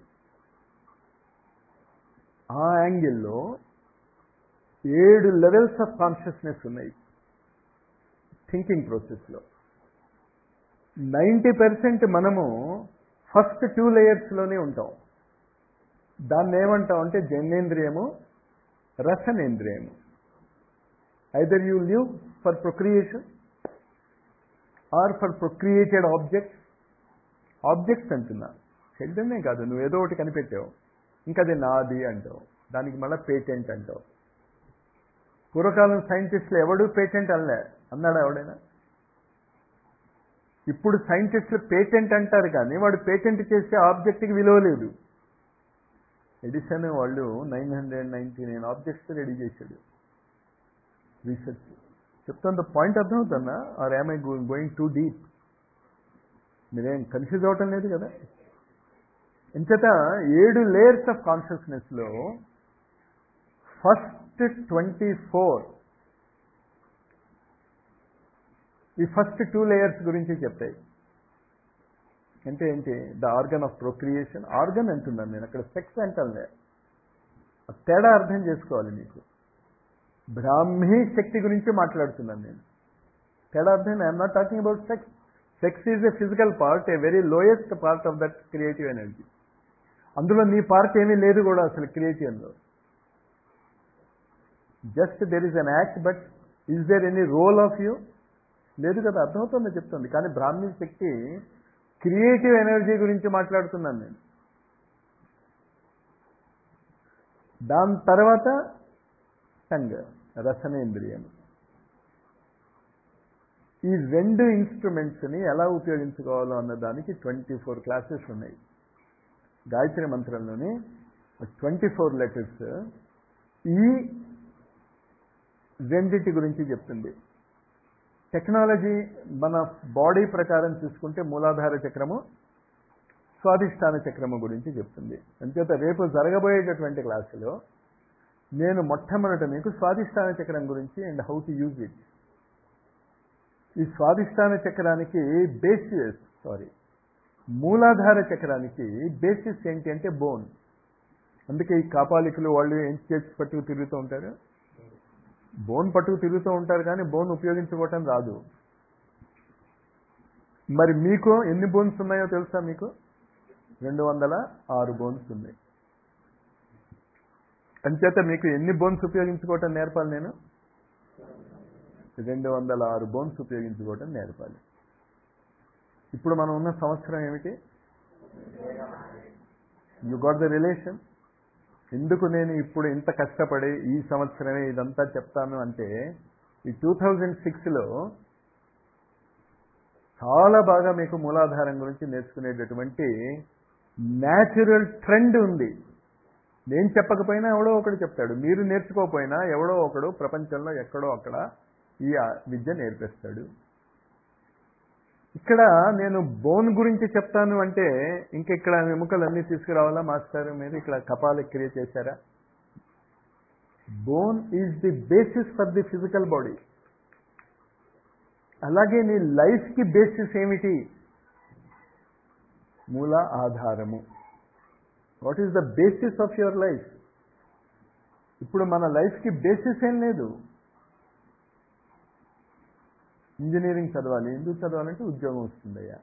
ఆ యాంగిల్లో ఏడు లెవెల్స్ ఆఫ్ కాన్షియస్నెస్ ఉన్నాయి థింకింగ్ ప్రాసెస్లో నైంటీ పర్సెంట్ మనము ఫస్ట్ టూ లేయర్స్లోనే ఉంటాం దాన్ని ఏమంటాం అంటే జన్నేంద్రియము రసనేంద్రియము either you live for procreation or for procreated objects objects అంటున్నా చెడ్డనే కాదు నువ్వు ఏదో ఒకటి కనిపెట్టావు ఇంకా అది నాది అంటావు దానికి మళ్ళీ పేటెంట్ అంటావు పూర్వకాలం సైంటిస్టులు ఎవడు పేటెంట్ అనలే అన్నాడా ఎవడైనా ఇప్పుడు సైంటిస్టులు పేటెంట్ అంటారు కానీ వాడు పేటెంట్ చేసే ఆబ్జెక్ట్కి విలువ లేదు ఎడిసన్ వాళ్ళు nine hundred ninety nine objects ready చేశాడు రీసెర్చ్ చెప్తాను పాయింట్ అర్థమవుతుందా are I going too deep మీరేం కన్ఫ్యూజ్ అవటం లేదు కదా ఎంచేత ఏడు లేయర్స్ ఆఫ్ కాన్షియస్నెస్లో ఫస్ట్ ట్వంటీ ఫోర్ ఈ ఫస్ట్ టూ లేయర్స్ గురించి చెప్తాయి అంటే ఏంటి the organ of procreation organ అంటున్నాను నేను అక్కడ సెక్స్ అంటానులే ఆ తేడా అర్థం చేసుకోవాలి మీకు బ్రాహ్మీ శక్తి గురించి మాట్లాడుతున్నాను నేను తేడా అర్థం I'm not talking about sex sex is a physical part a very lowest part of that creative energy అందులో నీ పార్ట్ ఏమీ లేదు కూడా అసలు క్రియేటివ్లో just there is an act but is there any role of you లేదు కదా అర్థమవుతుందో చెప్తుంది కానీ బ్రాహ్మీ శక్తి క్రియేటివ్ ఎనర్జీ గురించి మాట్లాడుతున్నాను నేను దాని తర్వాత టంగ్ రసనేంద్రియం ఈ రెండు ఇన్స్ట్రుమెంట్స్ని ఎలా ఉపయోగించుకోవాలో అన్న దానికి ట్వంటీ ఫోర్ క్లాసెస్ ఉన్నాయి గాయత్రి మంత్రంలోని ట్వంటీ ఫోర్ లెటర్స్ ఈ రెండింటి గురించి చెప్తుంది టెక్నాలజీ మన బాడీ ప్రకారం చూసుకుంటే మూలాధార చక్రము స్వాధిష్టాన చక్రము గురించి చెప్తుంది అంచేత రేపు జరగబోయేటటువంటి క్లాసులో నేను మొట్టమొదట మీకు స్వాధిష్టాన చక్రం గురించి and how to use it ఈ స్వాధిష్టాన చక్రానికి బేసిస్ సారీ మూలాధార చక్రానికి బేసిస్ ఏంటి అంటే బోన్ అందుకే ఈ కాపాలికులు వాళ్ళు ఏం చేసి పట్టుకు తిరుగుతూ ఉంటారు బోన్ పట్టుకు తిరుగుతూ ఉంటారు కానీ బోన్ ఉపయోగించుకోవటం రాదు మరి మీకు ఎన్ని బోన్స్ ఉన్నాయో తెలుసా మీకు రెండు వందల ఆరు బోన్స్ ఉన్నాయి అంచేత మీకు ఎన్ని బోన్స్ ఉపయోగించుకోవటం నేర్పాలి నేను రెండు వందల ఆరు బోన్స్ ఉపయోగించుకోవటం నేర్పాలి ఇప్పుడు మనం ఉన్న సంవత్సరం ఏమిటి యు గాట్ ద రిలేషన్ ఎందుకు నేను ఇప్పుడు ఇంత కష్టపడి ఈ సంవత్సరమే ఇదంతా చెప్తాను అంటే ఈ టూ థౌజండ్ సిక్స్లో చాలా బాగా మీకు మూలాధారం గురించి నేర్చుకునేటటువంటి న్యాచురల్ ట్రెండ్ ఉంది నేను చెప్పకపోయినా ఎవడో ఒకడు చెప్తాడు మీరు నేర్చుకోకపోయినా ఎవడో ఒకడు ప్రపంచంలో ఎక్కడో అక్కడ ఈ విద్య నేర్పిస్తాడు ఇక్కడ నేను బోన్ గురించి చెప్తాను అంటే ఇంక ఇక్కడ ఎముకలు అన్నీ తీసుకురావాలా మాస్టర్ మీరు ఇక్కడ కపాల క్రియ చేశారా bone is the basis for the physical body అలాగే నీ లైఫ్కి బేసిస్ ఏమిటి మూల ఆధారము what is the basis of your life ఇప్పుడు మన లైఫ్కి బేసిస్ ఏం లేదు ఇంజనీరింగ్ చదవాలి ఎందుకు చదవాలంటే ఉద్యోగం వస్తుందయ్యా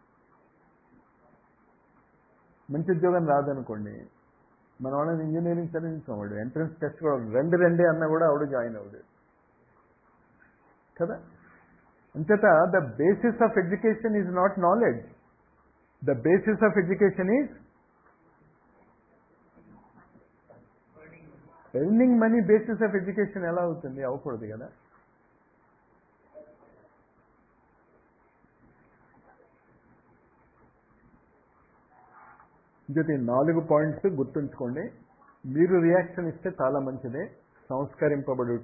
మంచి ఉద్యోగం రాదనుకోండి మన వాళ్ళని ఇంజనీరింగ్ చదివించుకోవాడు ఎంట్రన్స్ టెస్ట్ కూడా రెండు రెండే అన్నా కూడా ఆవిడ జాయిన్ అవ్వడు కదా అంచేత the basis of education is not knowledge the basis of education is earning money basis of education ఎలా అవుతుంది అవ్వకూడదు కదా ఇంకటి నాలుగు పాయింట్స్ గుర్తుంచుకోండి మీరు రియాక్షన్ ఇస్తే చాలా మంచిదే సంస్కరింపబడుట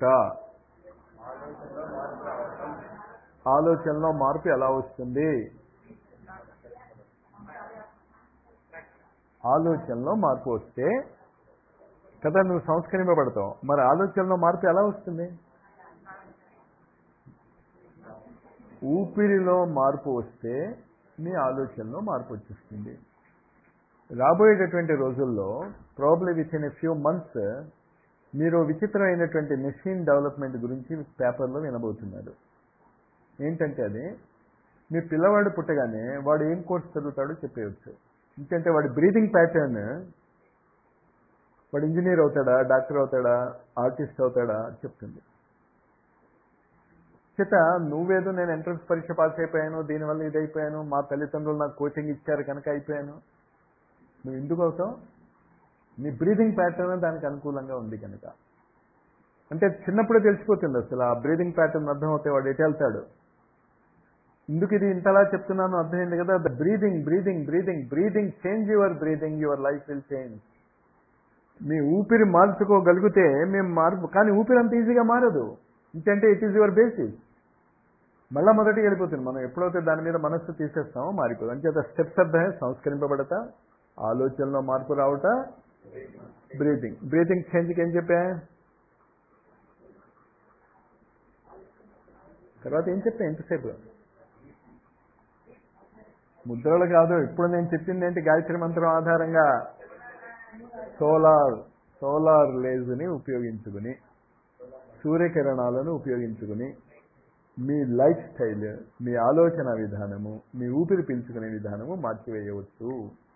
ఆలోచనలో మార్పు ఎలా వస్తుంది ఆలోచనలో మార్పు వస్తే కదా నువ్వు సంస్కరింపబడతావు మరి ఆలోచనలో మార్పు ఎలా వస్తుంది ఊపిరిలో మార్పు వస్తే మీ ఆలోచనలో మార్పు వచ్చేస్తుంది రాబోయేటటువంటి రోజుల్లో probably with in a few months మీరు విచిత్రమైనటువంటి మెషిన్ డెవలప్మెంట్ గురించి పేపర్లో వినబోతున్నారు ఏంటంటే అది మీ పిల్లవాడు పుట్టగానే వాడు ఏం కోర్స్ చదువుతాడో చెప్పేయచ్చు ఎందుకంటే వాడి బ్రీతింగ్ ప్యాటర్న్ వాడు ఇంజనీర్ అవుతాడా డాక్టర్ అవుతాడా ఆర్టిస్ట్ అవుతాడా చెప్తుంది చేత నువ్వేదో నేను ఎంట్రన్స్ పరీక్ష పాస్ అయిపోయాను దీనివల్ల ఇది అయిపోయాను మా తల్లిదండ్రులు నాకు కోచింగ్ ఇచ్చారు కనుక అయిపోయాను నువ్వు ఎందుకు అవుతావు నీ బ్రీదింగ్ ప్యాటర్న్ దానికి అనుకూలంగా ఉంది కనుక అంటే చిన్నప్పుడే తెలిసిపోతుంది అసలు ఆ బ్రీదింగ్ ప్యాటర్న్ అర్థం అవుతే వాడు ఎటు వెళ్తాడు ఎందుకు ఇది ఇంతలా చెప్తున్నాను అర్థమైంది కదా the breathing breathing breathing breathing change your breathing your life will change మీ ఊపిరి మార్చుకోగలిగితే మేము మార్పు కానీ ఊపిరి అంత ఈజీగా మారదు ఇంకంటే ఇట్ ఈజ్ యువర్ బేసిస్ మళ్ళా మొదటికి వెళ్ళిపోతుంది మనం ఎప్పుడైతే దాని మీద మనస్సు తీసేస్తామో మారిపోదు అంచేత స్టెప్స్ అర్థమే సంస్కరింపబడతా ఆలోచనలో మార్పు రావట బ్రీతింగ్ బ్రీతింగ్ చేంజ్కి ఏం చెప్పా తర్వాత ఏం చెప్పా ఎంతసేపు ముద్రలు కాదు ఇప్పుడు నేను చెప్పింది ఏంటి గాయత్రి మంత్రం ఆధారంగా సోలార్ సోలార్ లేజ్ని ఉపయోగించుకుని సూర్యకిరణాలను ఉపయోగించుకుని మీ లైఫ్ స్టైల్ మీ ఆలోచన విధానము మీ ఊపిరి పీల్చుకునే విధానము మార్చివేయవచ్చు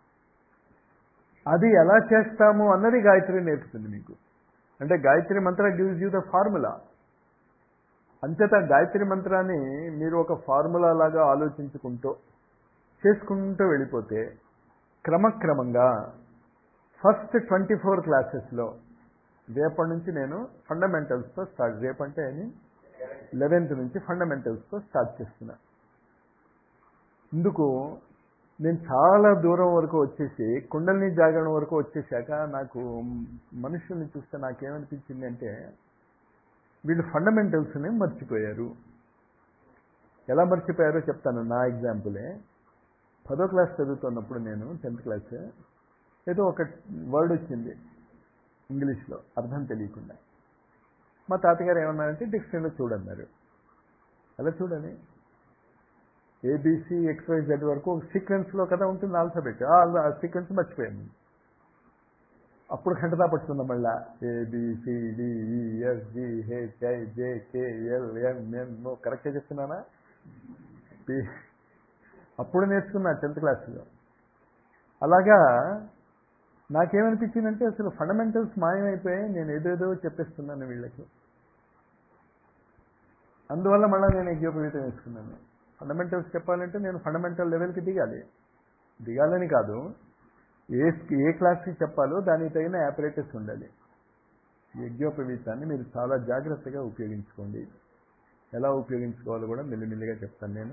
అది ఎలా చేస్తాము అన్నది గాయత్రి నేర్పుతుంది మీకు అంటే గాయత్రి మంత్ర గివ్స్ యూ ద ఫార్ములా అంతటా గాయత్రి మంత్రాన్ని మీరు ఒక ఫార్ములా లాగా ఆలోచించుకుంటూ చేసుకుంటూ వెళ్ళిపోతే క్రమక్రమంగా ఫస్ట్ ట్వంటీ ఫోర్ క్లాసెస్లో రేపటి నుంచి నేను ఫండమెంటల్స్తో స్టార్ట్ రేపంటే అని లెవెన్త్ నుంచి ఫండమెంటల్స్తో స్టార్ట్ చేస్తున్నా ఇందుకు నేను చాలా దూరం వరకు వచ్చేసి కుండలిని జాగరణ వరకు వచ్చేసాక నాకు మనుషుల్ని చూస్తే నాకేమనిపించింది అంటే వీళ్ళు ఫండమెంటల్స్ని మర్చిపోయారు ఎలా మర్చిపోయారో చెప్తాను నా ఎగ్జాంపులే పదో క్లాస్ చదువుతున్నప్పుడు నేను టెన్త్ క్లాస్ ఏదో ఒక వర్డ్ వచ్చింది ఇంగ్లీష్లో అర్థం తెలియకుండా మా తాతగారు ఏమన్నారంటే డిక్షనరీలో చూడన్నారు ఎలా చూడని ఏబిసి ఎక్స్వై జెడ్ వరకు ఒక సీక్వెన్స్లో కదా ఉంటుంది ఆల్ఫాబెట్ ఆ సీక్వెన్స్ మర్చిపోయాను అప్పుడు ఖండతా పట్టుకుందాం మళ్ళా ABCDEFG H I J K L M ఎన్ కరెక్ట్గా చెప్తున్నానా అప్పుడు నేర్చుకున్నా టెన్త్ క్లాస్లో అలాగా నాకేమనిపించిందంటే అసలు ఫండమెంటల్స్ మాయమైపోయాయి నేను ఏదేదో చెప్పేస్తున్నాను వీళ్ళకి అందువల్ల మళ్ళీ నేను ఎగ్జోపవీతం వేసుకున్నాను ఫండమెంటల్స్ చెప్పాలంటే నేను ఫండమెంటల్ లెవెల్కి దిగాలి దిగాలని కాదు ఏ ఏ క్లాస్కి చెప్పాలో దానికి తగిన యాపరేటస్ ఉండాలి యజ్ఞోపవీతాన్ని మీరు చాలా జాగ్రత్తగా ఉపయోగించుకోండి ఎలా ఉపయోగించుకోవాలో కూడా మెల్లిమెల్లిగా చెప్తాను నేను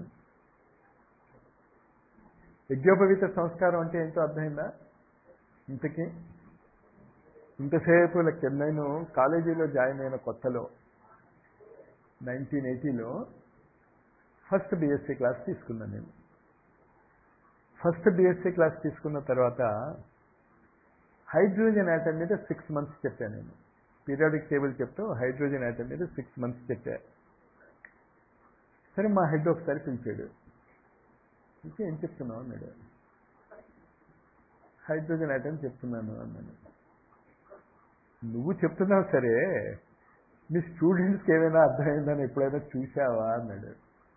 యజ్ఞోపవీత సంస్కారం అంటే ఏంటో అర్థమైందా ఇంతకీ ఇంతసేపు లెక్క నేను కాలేజీలో జాయిన్ అయిన కొత్తలో నైన్టీన్ ఎయిటీలో ఫస్ట్ బీఎస్సీ క్లాస్ తీసుకున్నాను నేను ఫస్ట్ బీఎస్సీ క్లాస్ తీసుకున్న తర్వాత హైడ్రోజన్ యాటమ్ మీద సిక్స్ మంత్స్ చెప్పాను నేను పీరియాడిక్ టేబుల్ చెప్తూ హైడ్రోజన్ యాటమ్ మీద సిక్స్ మంత్స్ చెప్పా సరే మా హెడ్ ఒకసారి పిలిచాడు పిలిచి ఏం చెప్తున్నావు అన్నాడు హైడ్రోజన్ ఐటమ్ చెప్తున్నాను అన్నాను నువ్వు చెప్తున్నావు సరే మీ స్టూడెంట్స్కి ఏమైనా అర్థమైందని ఎప్పుడైనా చూసావా అన్నాడు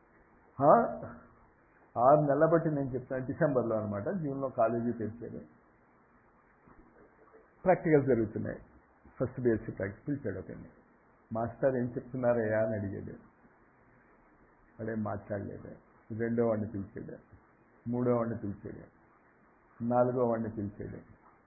ఆరు నెలల బట్టి నేను చెప్తాను డిసెంబర్లో అనమాట జూన్లో కాలేజీ తెరిచాడు ప్రాక్టికల్స్ జరుగుతున్నాయి ఫస్ట్ బీఎస్సీ ప్రాక్టిస్ పిలిచాడు ఒకరిని మాస్టర్ ఏం చెప్తున్నారయ్యా అని అడిగాడు వాడేం మాట్లాడలేదు రెండో వాడిని పిలిచాడు మూడో వాడిని పిలిచాడు నాలుగో వాడిని పిలిచాడు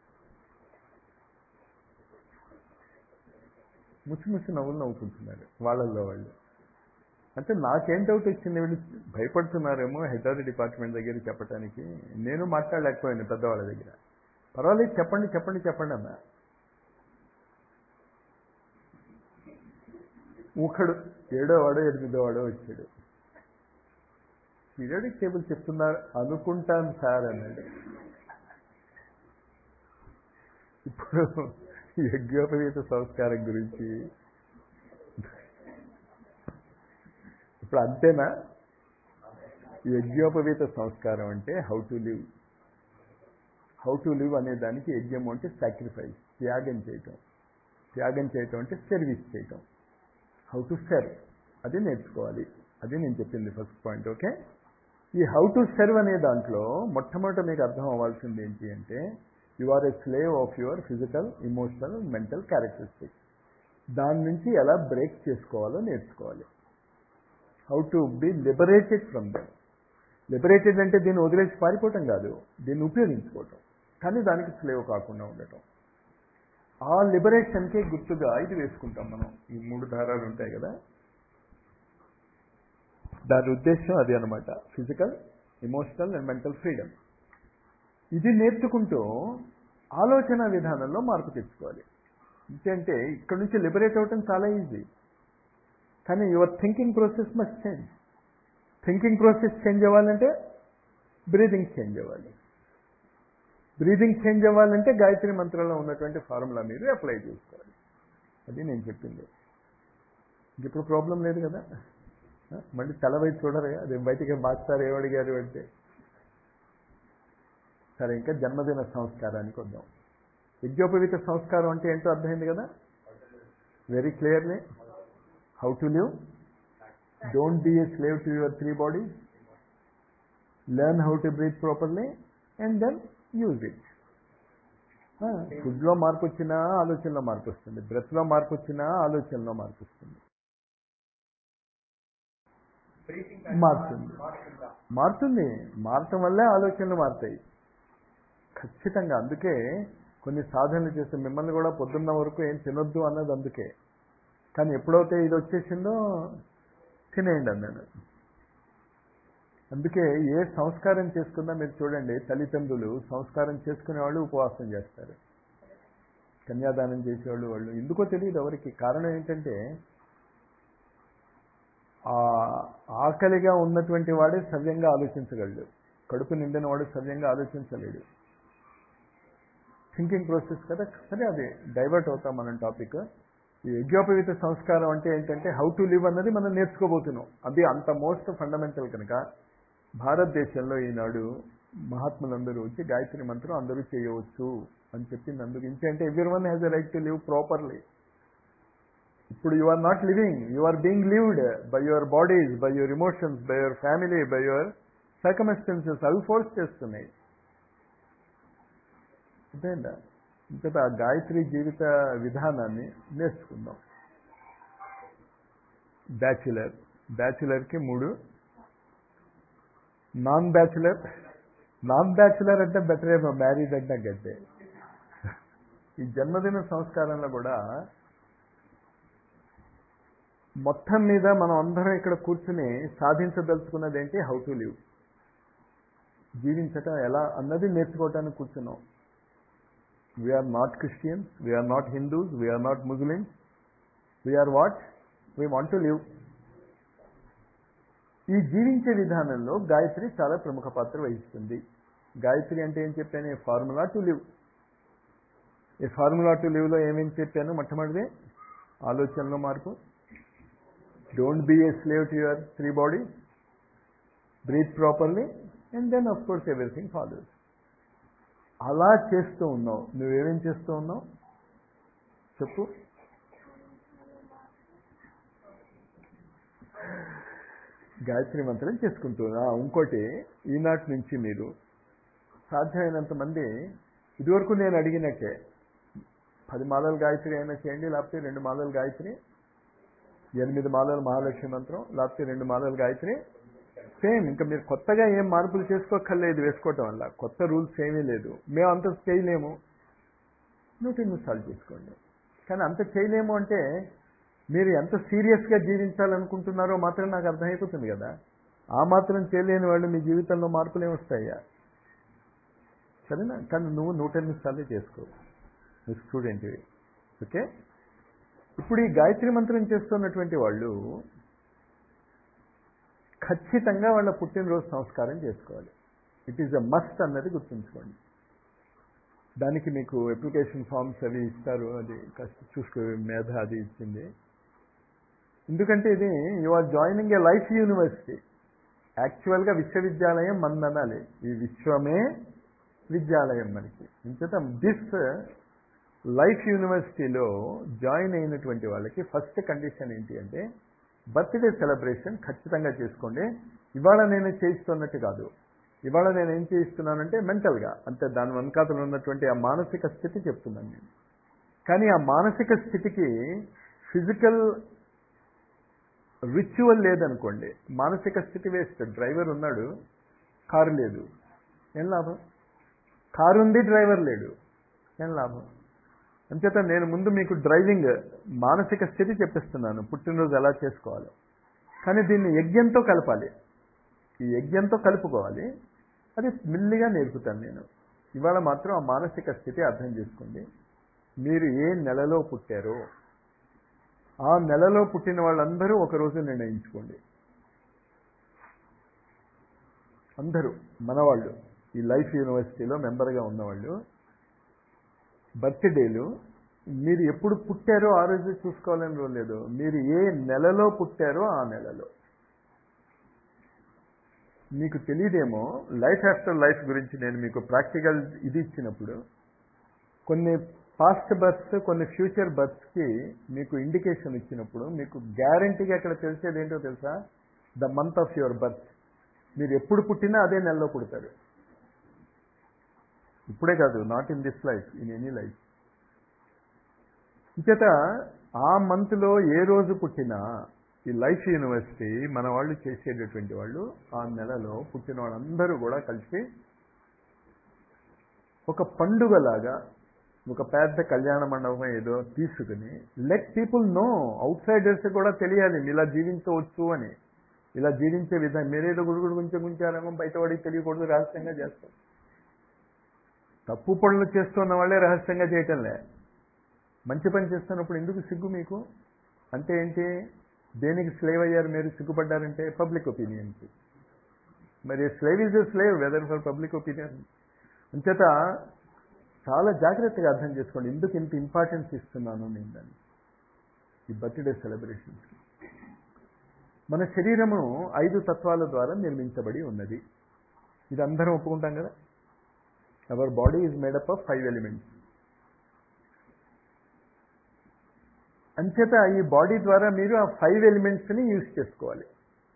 ముసి ముసి నవ్వులు నవ్వుకుంటున్నారు వాళ్ళల్లో వాళ్ళు అంటే నాకేం డౌట్ వచ్చింది వీళ్ళు భయపడుతున్నారేమో హెడ్ ఆఫ్ ది డిపార్ట్మెంట్ దగ్గర చెప్పడానికి నేను మాట్లాడలేకపోయాను పెద్దవాళ్ళ దగ్గర పర్వాలేదు చెప్పండి చెప్పండి చెప్పండి అన్న ఒకడు ఏడో వాడో ఎనిమిదో వాడో వచ్చాడు పీరియడిక్ టేబుల్ చెప్తున్నారు అనుకుంటాను సార్ అన్నాడు ఇప్పుడు యజ్ఞోపవీత సంస్కారం గురించి ఇప్పుడు అంతేనా యజ్ఞోపవీత సంస్కారం అంటే how to live how to live అనే దానికి యజ్ఞం అంటే సాక్రిఫైస్ త్యాగం చేయటం త్యాగం చేయటం అంటే సర్వీస్ చేయటం హౌ టు సర్వ్ అది నేర్చుకోవాలి అది నేను చెప్పింది ఫస్ట్ పాయింట్ ఓకే ఈ హౌ టు సర్వ్ అనే దాంట్లో మొట్టమొదట మీకు అర్థం అవ్వాల్సింది ఏంటి అంటే you are a slave of your physical emotional mental characteristics దాని నుంచి ఎలా బ్రేక్ చేసుకోవాలో నేర్చుకోవాలి how to be liberated from them liberated అంటే దీన్ని వదిలేసి పారిపోవటం కాదు దీన్ని ఉపయోగించుకోవటం కానీ దానికి స్లేవ్ కాకుండా ఉండటం ఆ లిబరేషన్కే గుర్తుగా ఇది వేసుకుంటాం మనం ఈ మూడు దారాలు ఉంటాయి కదా దాని ఉద్దేశం అది అనమాట physical emotional and mental freedom ఇది నేర్చుకుంటూ ఆలోచన విధానంలో మార్పు తెచ్చుకోవాలి ఎందుకంటే ఇక్కడ నుంచి లిబరేట్ అవ్వటం చాలా ఈజీ కానీ your thinking process must change thinking process change అవ్వాలంటే బ్రీదింగ్ చేంజ్ అవ్వాలి బ్రీదింగ్ చేంజ్ అవ్వాలంటే గాయత్రి మంత్రంలో ఉన్నటువంటి ఫార్ములా మీరు అప్లై చేసుకోవాలి అది నేను చెప్పింది ఇప్పుడు ప్రాబ్లం లేదు కదా మళ్ళీ తల వైపు చూడరు అది బయటికి మాస్టర్ ఏమడిగారు అంటే సరే ఇంకా జన్మదిన సంస్కారానికి వద్దాం యజ్ఞోపవీత సంస్కారం అంటే ఏంటో అర్థమైంది కదా very clearly how to live don't be a slave to your three bodies learn how to breathe properly and then use it ఫుడ్లో మార్పు వచ్చినా ఆలోచనలో మార్పు వస్తుంది బ్రెత్లో మార్పు వచ్చినా ఆలోచనలో మార్పు వస్తుంది మారుతుంది మారుతుంది మారటం వల్లే ఆలోచనలు మారుతాయి ఖచ్చితంగా అందుకే కొన్ని సాధనలు చేస్తే మిమ్మల్ని కూడా పొద్దున్న వరకు ఏం తినొద్దు అన్నది అందుకే కానీ ఎప్పుడైతే ఇది వచ్చేసిందో తినేయండి అన్నాను అందుకే ఏ సంస్కారం చేసుకున్నా మీరు చూడండి తల్లిదండ్రులు సంస్కారం చేసుకునే వాళ్ళు ఉపవాసం చేస్తారు కన్యాదానం చేసేవాళ్ళు వాళ్ళు ఎందుకో తెలియదు ఎవరికి కారణం ఏంటంటే ఆ ఆకలిగా ఉన్నటువంటి వాడే సవ్యంగా ఆలోచించగలడు కడుపు నిండిన వాడు సవ్యంగా ఆలోచించలేడు థింకింగ్ ప్రాసెస్ కదా సరే అది డైవర్ట్ అవుతాం మనం టాపిక్ ఈ యజ్ఞోపవీత సంస్కారం అంటే ఏంటంటే హౌ టు లివ్ అన్నది మనం నేర్చుకోబోతున్నాం అది అంత మోస్ట్ ఫండమెంటల్ కనుక భారతదేశంలో ఈనాడు మహాత్ములందరూ వచ్చి గాయత్రి మంత్రం అందరూ చేయవచ్చు అని చెప్పింది అందుకు ఇంకేంటే every one has a right to live properly ఇప్పుడు you are not living you are being lived by your bodies by your emotions by your family by your circumstances అవి ఫోర్స్ చేస్తున్నాయి అంతేందా ఇంకట ఆ గాయత్రి జీవిత విధానాన్ని నేర్చుకుందాం బ్యాచులర్ బ్యాచులర్కి మూడు నాన్ బ్యాచులర్ నాన్ బ్యాచులర్ అంటే బెటర్ ఏమో మ్యారీడ్ అంటే గడ్డే ఈ జన్మదిన సంస్కారంలో కూడా మొత్తం మీద మనం అందరం ఇక్కడ కూర్చుని సాధించదలుచుకున్నది ఏంటి హౌ టు లివ్ జీవించటం ఎలా అన్నది నేర్చుకోవటానికి కూర్చున్నాం we are not Christians we are not Hindus we are not Muslims we are what we want to live ఈ జీవించే విధానంలో గాయత్రి చాలా ప్రముఖ పాత్ర వహిస్తుంది గాయత్రి అంటే ఏం చెప్పాను ఏ ఫార్ములా టు లివ్ ఈ ఫార్ములా టు లివ్లో ఏమేం చెప్పాను మొట్టమొదటిది ఆలోచనలో మార్పు don't be a slave to your three body breathe properly and then of course everything follows అలా చేస్తూ ఉన్నావు నువ్వేమేం చేస్తూ ఉన్నావు చెప్పు గాయత్రి మంత్రం చేసుకుంటున్నా ఇంకోటి ఈనాటి నుంచి మీరు సాధ్యమైనంత మంది ఇదివరకు నేను అడిగినట్టే పది మాలలు గాయత్రి అయినా చేయండి లేకపోతే రెండు మాలలు గాయత్రి ఎనిమిది మాలలు మహాలక్ష్మి మంత్రం లేకపోతే రెండు మాలలు గాయత్రి సేమ్ ఇంకా మీరు కొత్తగా ఏం మార్పులు చేసుకోక్కర్లేదు వేసుకోవటం వల్ల కొత్త రూల్స్ ఏమీ లేదు మేము అంత చేయలేము నూట ఎనిమిది సార్లు చేసుకోండి కానీ అంత చేయలేము అంటే మీరు ఎంత సీరియస్గా జీవించాలనుకుంటున్నారో మాత్రం నాకు అర్థమైపోతుంది కదా ఆ మాత్రం చేయలేని వాళ్ళు మీ జీవితంలో మార్పులు ఏమొస్తాయా సరేనా కానీ నువ్వు నూట ఎనిమిది సార్లు చేసుకో నువ్వు స్టూడెంట్వి ఓకే ఇప్పుడు ఈ గాయత్రి మంత్రం చేస్తున్నటువంటి వాళ్ళు ఖచ్చితంగా వాళ్ళ పుట్టినరోజు సంస్కారం చేసుకోవాలి ఇట్ ఈజ్ అ మస్ట్ అన్నది గుర్తుంచుకోండి దానికి మీకు అప్లికేషన్ ఫామ్స్ అవి ఇస్తారు అది కాస్త చూసుకో మేధ అది ఇచ్చింది ఎందుకంటే ఇది you are joining a life university యాక్చువల్గా విశ్వవిద్యాలయం మందనాలి ఈ విశ్వమే విద్యాలయం మనకి ఇంచేత దిస్ లైఫ్ యూనివర్సిటీలో జాయిన్ అయినటువంటి వాళ్ళకి ఫస్ట్ కండిషన్ ఏంటి అంటే బర్త్డే సెలబ్రేషన్ ఖచ్చితంగా చేసుకోండి ఇవాళ నేను చేయిస్తున్నట్టు కాదు ఇవాళ నేను ఏం చేయిస్తున్నానంటే మెంటల్గా అంటే దాని వెనకాతలు ఉన్నటువంటి ఆ మానసిక స్థితి చెప్తున్నాను నేను కానీ ఆ మానసిక స్థితికి ఫిజికల్ రిచువల్ లేదనుకోండి మానసిక స్థితి వేస్ట్ డ్రైవర్ ఉన్నాడు కారు లేదు ఏం లాభం కారు ఉంది డ్రైవర్ లేడు ఏం లాభం అంచేత నేను ముందు మీకు డ్రైవింగ్ మానసిక స్థితి చెప్పిస్తున్నాను పుట్టినరోజు ఎలా చేసుకోవాలో కానీ దీన్ని యజ్ఞంతో కలపాలి ఈ యజ్ఞంతో కలుపుకోవాలి అది మెల్లిగా నేర్పుతాను నేను ఇవాళ మాత్రం ఆ మానసిక స్థితి అర్థం చేసుకోండి మీరు ఏ నెలలో పుట్టారో ఆ నెలలో పుట్టిన వాళ్ళందరూ ఒకరోజు నిర్ణయించుకోండి అందరూ మనవాళ్ళు ఈ లైఫ్ యూనివర్సిటీలో మెంబర్గా ఉన్నవాళ్ళు బర్త్డేలు మీరు ఎప్పుడు పుట్టారో ఆ రోజు చూసుకోవాలని రూల్ లేదు మీరు ఏ నెలలో పుట్టారో ఆ నెలలో మీకు తెలియదేమో లైఫ్ ఆఫ్టర్ లైఫ్ గురించి నేను మీకు ప్రాక్టికల్ ఇది ఇచ్చినప్పుడు కొన్ని పాస్ట్ బర్త్స్ కొన్ని ఫ్యూచర్ బర్త్స్కి మీకు ఇండికేషన్ ఇచ్చినప్పుడు మీకు గ్యారంటీగా అక్కడ తెలిసేది ఏంటో తెలుసా the month of your birth మీరు ఎప్పుడు పుట్టినా అదే నెలలో పుడతారు ఇప్పుడే కాదు not in this life in any life ఇంచేత ఆ మంత్లో ఏ రోజు పుట్టినా ఈ లైఫ్ యూనివర్సిటీ మన వాళ్ళు చేసేటటువంటి వాళ్ళు ఆ నెలలో పుట్టిన వాళ్ళందరూ కూడా కలిసి ఒక పండుగలాగా ఒక పెద్ద కళ్యాణ మండపం ఏదో తీసుకుని let people know outsiders కూడా తెలియాలి ఇలా జీవించవచ్చు అని ఇలా జీవించే విధానం మీరేదో గుడుగుడు కొంచెం కొంచెం బయట వాడికి తెలియకూడదు రహస్యంగా చేస్తారు తప్పు పనులు చేస్తున్న వాళ్ళే రహస్యంగా చేయటంలే మంచి పని చేస్తున్నప్పుడు ఎందుకు సిగ్గు మీకు అంటే ఏంటి దేనికి స్లేవ్ అయ్యారు మీరు సిగ్గుపడ్డారంటే పబ్లిక్ ఒపీనియన్కి మరి slave is a slave whether for public opinion అంచేత చాలా జాగ్రత్తగా అర్థం చేసుకోండి ఎందుకు ఇంత ఇంపార్టెన్స్ ఇస్తున్నాను నేను దాన్ని ఈ బర్త్డే సెలబ్రేషన్స్కి మన శరీరము ఐదు తత్వాల ద్వారా నిర్మించబడి ఉన్నది ఇది అందరం ఒప్పుకుంటాం కదా our body is made up of five elements అంచేత ఈ బాడీ ద్వారా మీరు ఆ ఫైవ్ ఎలిమెంట్స్ని యూజ్ చేసుకోవాలి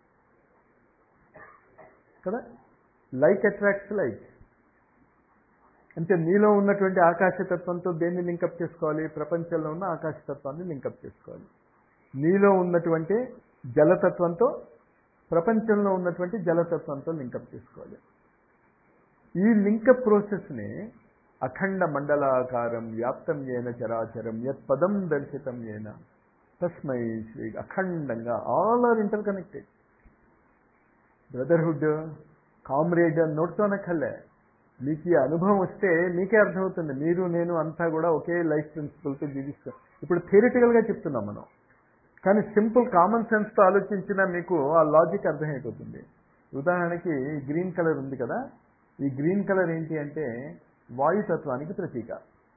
కదా లైక్ అట్రాక్ట్స్ లైక్ అంటే నీలో ఉన్నటువంటి ఆకాశతత్వంతో దేన్ని లింకప్ చేసుకోవాలి ప్రపంచంలో ఉన్న ఆకాశతత్వాన్ని లింకప్ చేసుకోవాలి నీలో ఉన్నటువంటి జలతత్వంతో ప్రపంచంలో ఉన్నటువంటి జలతత్వంతో లింకప్ చేసుకోవాలి ఈ లింకప్ ప్రాసెస్ని అఖండ మండలాకారం వ్యాప్తం ఏన చరాచరం యత్ పదం దర్శితం ఏన తస్మై శ్రీ అఖండంగా all are interconnected brotherhood comrade నోట్తోనక్కర్లే మీకు ఈ అనుభవం వస్తే మీకే అర్థమవుతుంది మీరు నేను అంతా కూడా ఒకే లైఫ్ ప్రిన్సిపల్తో జీవిస్తాం ఇప్పుడు థియరిటికల్గా చెప్తున్నాం మనం కానీ సింపుల్ కామన్ సెన్స్తో ఆలోచించినా మీకు ఆ లాజిక్ అర్థమైపోతుంది ఉదాహరణకి ఈ గ్రీన్ కలర్ ఉంది కదా ఈ గ్రీన్ కలర్ ఏంటి అంటే వాయుతత్వానికి ప్రతీక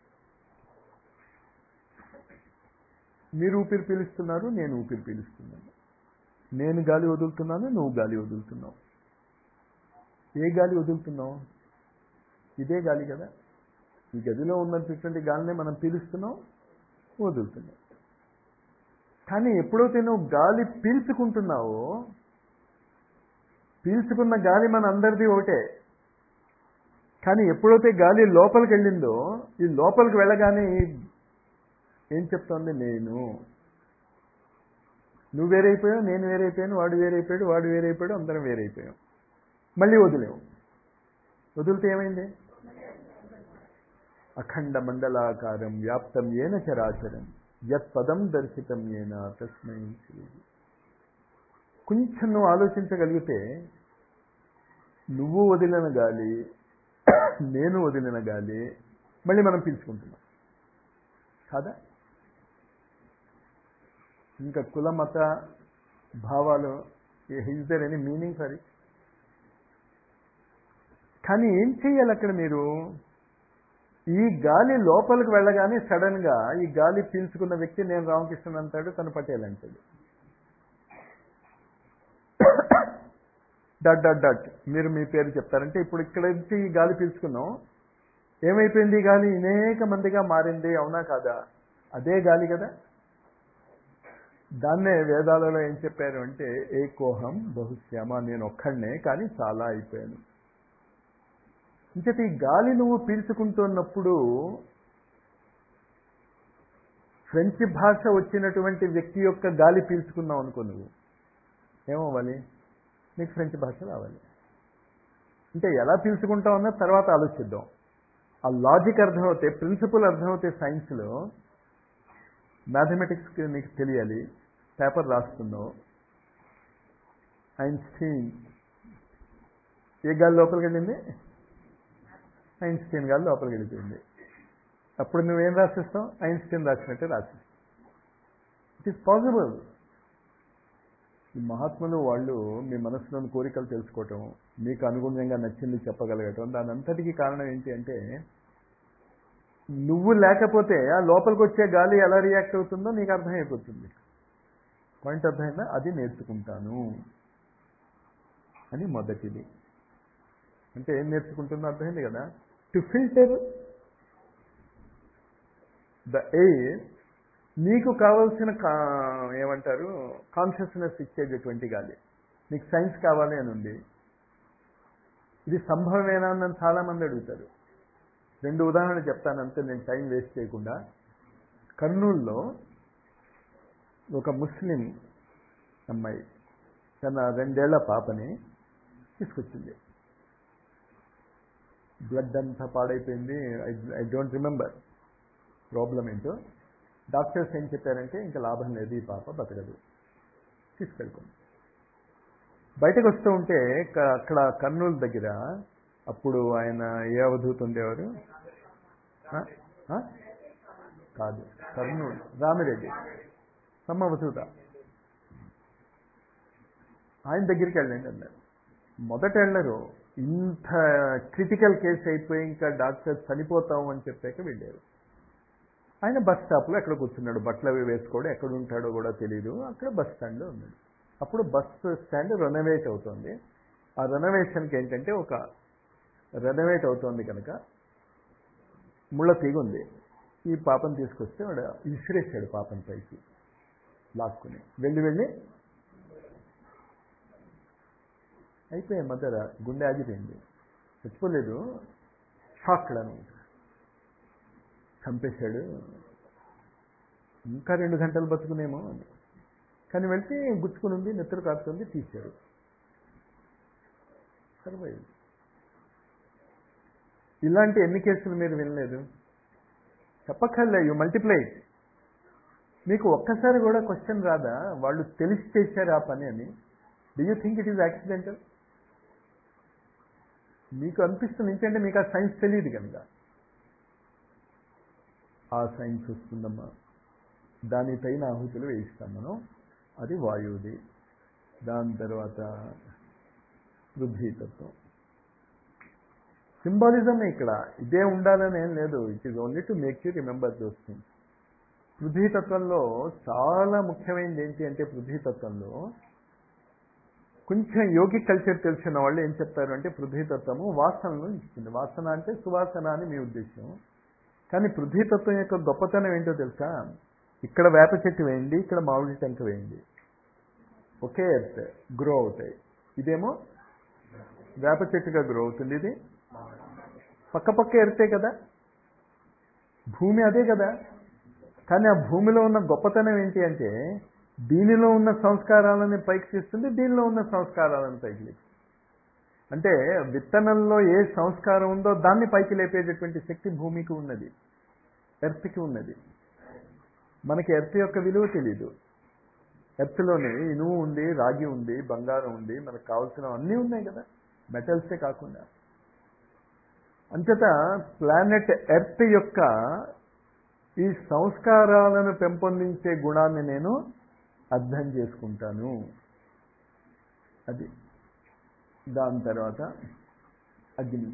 మీరు ఊపిరి పీలుస్తున్నారు నేను ఊపిరి పీలుస్తున్నాను నేను గాలి వదులుతున్నాను నువ్వు గాలి వదులుతున్నావు ఏ గాలి వదులుతున్నావు ఇదే గాలి కదా ఈ గదిలో ఉన్నటువంటి గాలినే మనం పీలుస్తున్నాం వదులుతున్నాం కానీ ఎప్పుడైతే నువ్వు గాలి పీల్చుకుంటున్నావో పీల్చుకున్న గాలి మన అందరిది ఒకటే కానీ ఎప్పుడైతే గాలి లోపలికి వెళ్ళిందో ఈ లోపలికి వెళ్ళగానే ఏం చెప్తోంది నేను నువ్వు వేరైపోయావు నేను వేరైపోయాను వాడు వేరైపోయాడు వాడు వేరైపోయాడు అందరం వేరైపోయాం మళ్ళీ వదిలేవు వదిలితే ఏమైంది అఖండ మండలాకారం వ్యాప్తం ఏన చరాచరం యత్ పదం దర్శితం ఏన తస్మై శ్రీ కొంచెం నువ్వు ఆలోచించగలిగితే నువ్వు వదిలిన గాలి నేను వదిలిన గాలి మళ్ళీ మనం పీల్చుకుంటున్నాం కాదా ఇంకా కుల మత భావాలు is there any meaning for it కానీ ఏం చేయాలి అక్కడ మీరు ఈ గాలి లోపలికి వెళ్ళగానే సడన్ గా ఈ గాలి పీల్చుకున్న వ్యక్తి నేను రామకృష్ణన్ అంటాడు తను పటేల్ అంటాడు డట్ డట్ డట్ మీరు మీ పేరు చెప్తారంటే ఇప్పుడు ఇక్కడ ఈ గాలి పీల్చుకున్నాం ఏమైపోయింది ఈ గాలి అనేక మందిగా మారింది అవునా కాదా అదే గాలి కదా దాన్నే వేదాలలో ఏం చెప్పారు అంటే ఏకోహం బహుశ్యామ నేను ఒక్కడనే కానీ చాలా అయిపోయాను ఇంకటి ఈ గాలి నువ్వు పీల్చుకుంటున్నప్పుడు ఫ్రెంచ్ భాష వచ్చినటువంటి వ్యక్తి యొక్క గాలి పీల్చుకున్నావు అనుకో నువ్వు ఏమవ్వాలి నీకు ఫ్రెంచ్ భాష రావాలి అంటే ఎలా పీల్చుకుంటావు అన్నది తర్వాత ఆలోచిద్దాం ఆ లాజిక్ అర్థమవుతే ప్రిన్సిపల్ అర్థమవుతే సైన్స్లో మ్యాథమెటిక్స్ నీకు తెలియాలి పేపర్ రాస్తున్నావు ఐన్స్టీన్ ఏ గాలి లోపలికి వెళ్ళింది ఐన్స్టీన్ గాలి లోపలికి వెళ్ళిపోయింది అప్పుడు నువ్వేం రాసిస్తావు ఐన్స్టీన్ రాసినట్టే రాసిస్తావు ఇట్ ఈస్ పాసిబుల్ ఈ మహాత్ములు వాళ్ళు మీ మనసులోని కోరికలు తెలుసుకోవటం మీకు అనుగుణంగా నచ్చింది చెప్పగలగటం దాని అంతటికీ కారణం ఏంటి అంటే నువ్వు లేకపోతే ఆ లోపలికి వచ్చే గాలి ఎలా రియాక్ట్ అవుతుందో నీకు అర్థమైపోతుంది పాయింట్ అర్థమైందా అది నేర్చుకుంటాను అని మొదటిది అంటే ఏం నేర్చుకుంటుందో అర్థమైంది కదా టు ఫిల్టర్ ద ఎయిర్ నీకు కావాల్సిన కా ఏమంటారు కాన్షియస్నెస్ ఇచ్చేటటువంటి గాలి నీకు సైన్స్ కావాలి అని ఉంది ఇది సంభవమేనా అని నన్ను చాలామంది అడుగుతారు రెండు ఉదాహరణలు చెప్తానంతే నేను టైం వేస్ట్ చేయకుండా కర్నూలులో ఒక ముస్లిం అమ్మాయి తన రెండేళ్ల పాపని తీసుకొచ్చింది బ్లడ్ అంతా పాడైపోయింది I I don't remember problem ఏంటో డాక్టర్స్ ఏం చెప్పారంటే ఇంకా లాభం లేదు ఈ పాప బతకదు తీసుకెళ్ళిపోయింది బయటకు వస్తూ ఉంటే క- అక్కడ కర్నూలు దగ్గర అప్పుడు ఆయన ఏ అవధూత ఉండేవారు ఆ? ఆ? కాదు కర్నూలు రామిరెడ్డి సమ్మ అవధూత ఆయన దగ్గరికి వెళ్ళండి అన్నారు మొదట వెళ్ళరు ఇంత క్రిటికల్ కేసు అయిపోయి ఇంకా డాక్టర్ చనిపోతాం అని చెప్పాక వెళ్ళారు ఆయన బస్ స్టాప్లో ఎక్కడ కూర్చున్నాడు బట్టలు అవి వేసుకోవడం ఎక్కడ ఉంటాడో కూడా తెలియదు అక్కడ బస్ స్టాండ్లో ఉన్నాడు అప్పుడు బస్ స్టాండ్ రెనోవేట్ అవుతుంది ఆ రెనోవేషన్కి ఏంటంటే ఒక రెనోవేట్ అవుతోంది కనుక ముళ్ళ తీగ ఉంది ఈ పాపను తీసుకొస్తే వాడు విసిరేసాడు పాపని పైకి లాక్కుని వెళ్ళి వెళ్ళి అయిపోయాయి మధ్య గుండె ఆగిపోయింది చచ్చిపోలేదు షాక్డ్ అనమాట చంపేశాడు ఇంకా రెండు గంటలు బతుకునేమో అని కానీ వెళ్తే గుచ్చుకుని ఉంది నిద్ర కాస్తుంది తీశాడు సర్వైవ్ ఇలాంటి ఎన్ని కేసులు మీరు వినలేదు చెప్పక్కర్లే యూ మల్టిప్లై మీకు ఒక్కసారి కూడా క్వశ్చన్ రాదా వాళ్ళు తెలిసి చేశారు ఆ పని అని do you think it is accidental మీకు అనిపిస్తుంది ఏంటంటే మీకు ఆ సైన్స్ తెలియదు కనుక ఆ సైన్స్ వస్తుందమ్మా దానిపైన ఆహుతులు వేయిస్తాం మనం అది వాయువుది దాని తర్వాత పృథ్వీతత్వం సింబాలిజం ఇక్కడ ఇదే ఉండాలని ఏం లేదు it is only to make you remember those things పృథ్వీతత్వంలో చాలా ముఖ్యమైనది ఏంటి అంటే పృథ్వీతత్వంలో కొంచెం యోగిక్ కల్చర్ తెలిసిన వాళ్ళు ఏం చెప్తారు అంటే పృథ్వీతత్వము వాసనలు ఇస్తుంది వాసన అంటే సువాసన అని మీ ఉద్దేశం కానీ పృథ్వీతత్వం యొక్క గొప్పతనం ఏంటో తెలుసా ఇక్కడ వేప చెట్టు వేయండి ఇక్కడ మామిడి టెంక వేయండి ఒకే ఎర్త్ గ్రో అవుతాయి ఇదేమో వేప చెట్టుగా గ్రో అవుతుంది ఇది పక్క పక్క ఎర్తే కదా భూమి అదే కదా కానీ ఆ భూమిలో ఉన్న గొప్పతనం ఏంటి అంటే దీనిలో ఉన్న సంస్కారాలని పైకి తీస్తుంది దీనిలో ఉన్న సంస్కారాలను పైకి లేపు అంటే విత్తనంలో ఏ సంస్కారం ఉందో దాన్ని పైకి లేపేటటువంటి శక్తి భూమికి ఉన్నది ఎర్త్కి ఉన్నది మనకి ఎర్త్ యొక్క విలువ తెలీదు ఎర్త్లోనే ఇనుము ఉంది రాగి ఉంది బంగారం ఉంది మనకు కావాల్సిన అన్నీ ఉన్నాయి కదా మెటల్సే కాకుండా అంచేత ప్లానెట్ ఎర్త్ యొక్క ఈ సంస్కారాలను పెంపొందించే గుణాన్ని నేను అర్థం చేసుకుంటాను అది దాని తర్వాత అగ్ని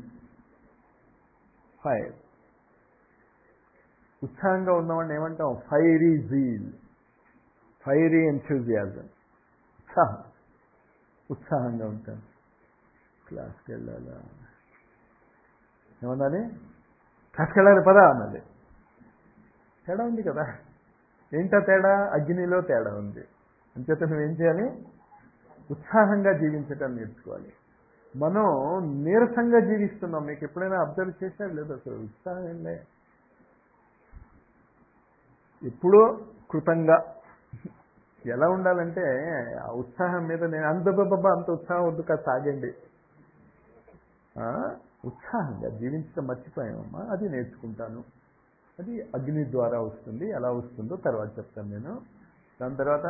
ఫైర్ ఉత్సాహంగా ఉన్నవాడిని ఏమంటాం ఫైరీ జీల్ ఫైరీ ఎంథ్యూజియాజం ఉత్సాహం ఉత్సాహంగా ఉంటాను క్లాస్కి వెళ్ళాలా ఏమన్నది క్లాస్కి వెళ్ళాలి పదా అన్నది తేడా ఉంది కదా ఏంటా తేడా అగ్నిలో తేడా ఉంది అంచేత నువ్వేం చేయాలి ఉత్సాహంగా జీవించటం నేర్చుకోవాలి మనం నీరసంగా జీవిస్తున్నాం మీకు ఎప్పుడైనా అబ్జర్వ్ చేశారు లేదు అసలు ఉత్సాహం ఏంలే ఎప్పుడో కృతంగా ఎలా ఉండాలంటే ఆ ఉత్సాహం మీద నేను అంత బాబా అంత ఉత్సాహం వద్దు కాదు సాగండి ఆ, ఉత్సాహంగా జీవించడం మర్చిపోయామమ్మా అది నేర్చుకుంటాను అది అగ్ని ద్వారా వస్తుంది ఎలా వస్తుందో తర్వాత చెప్తాను నేను దాని తర్వాత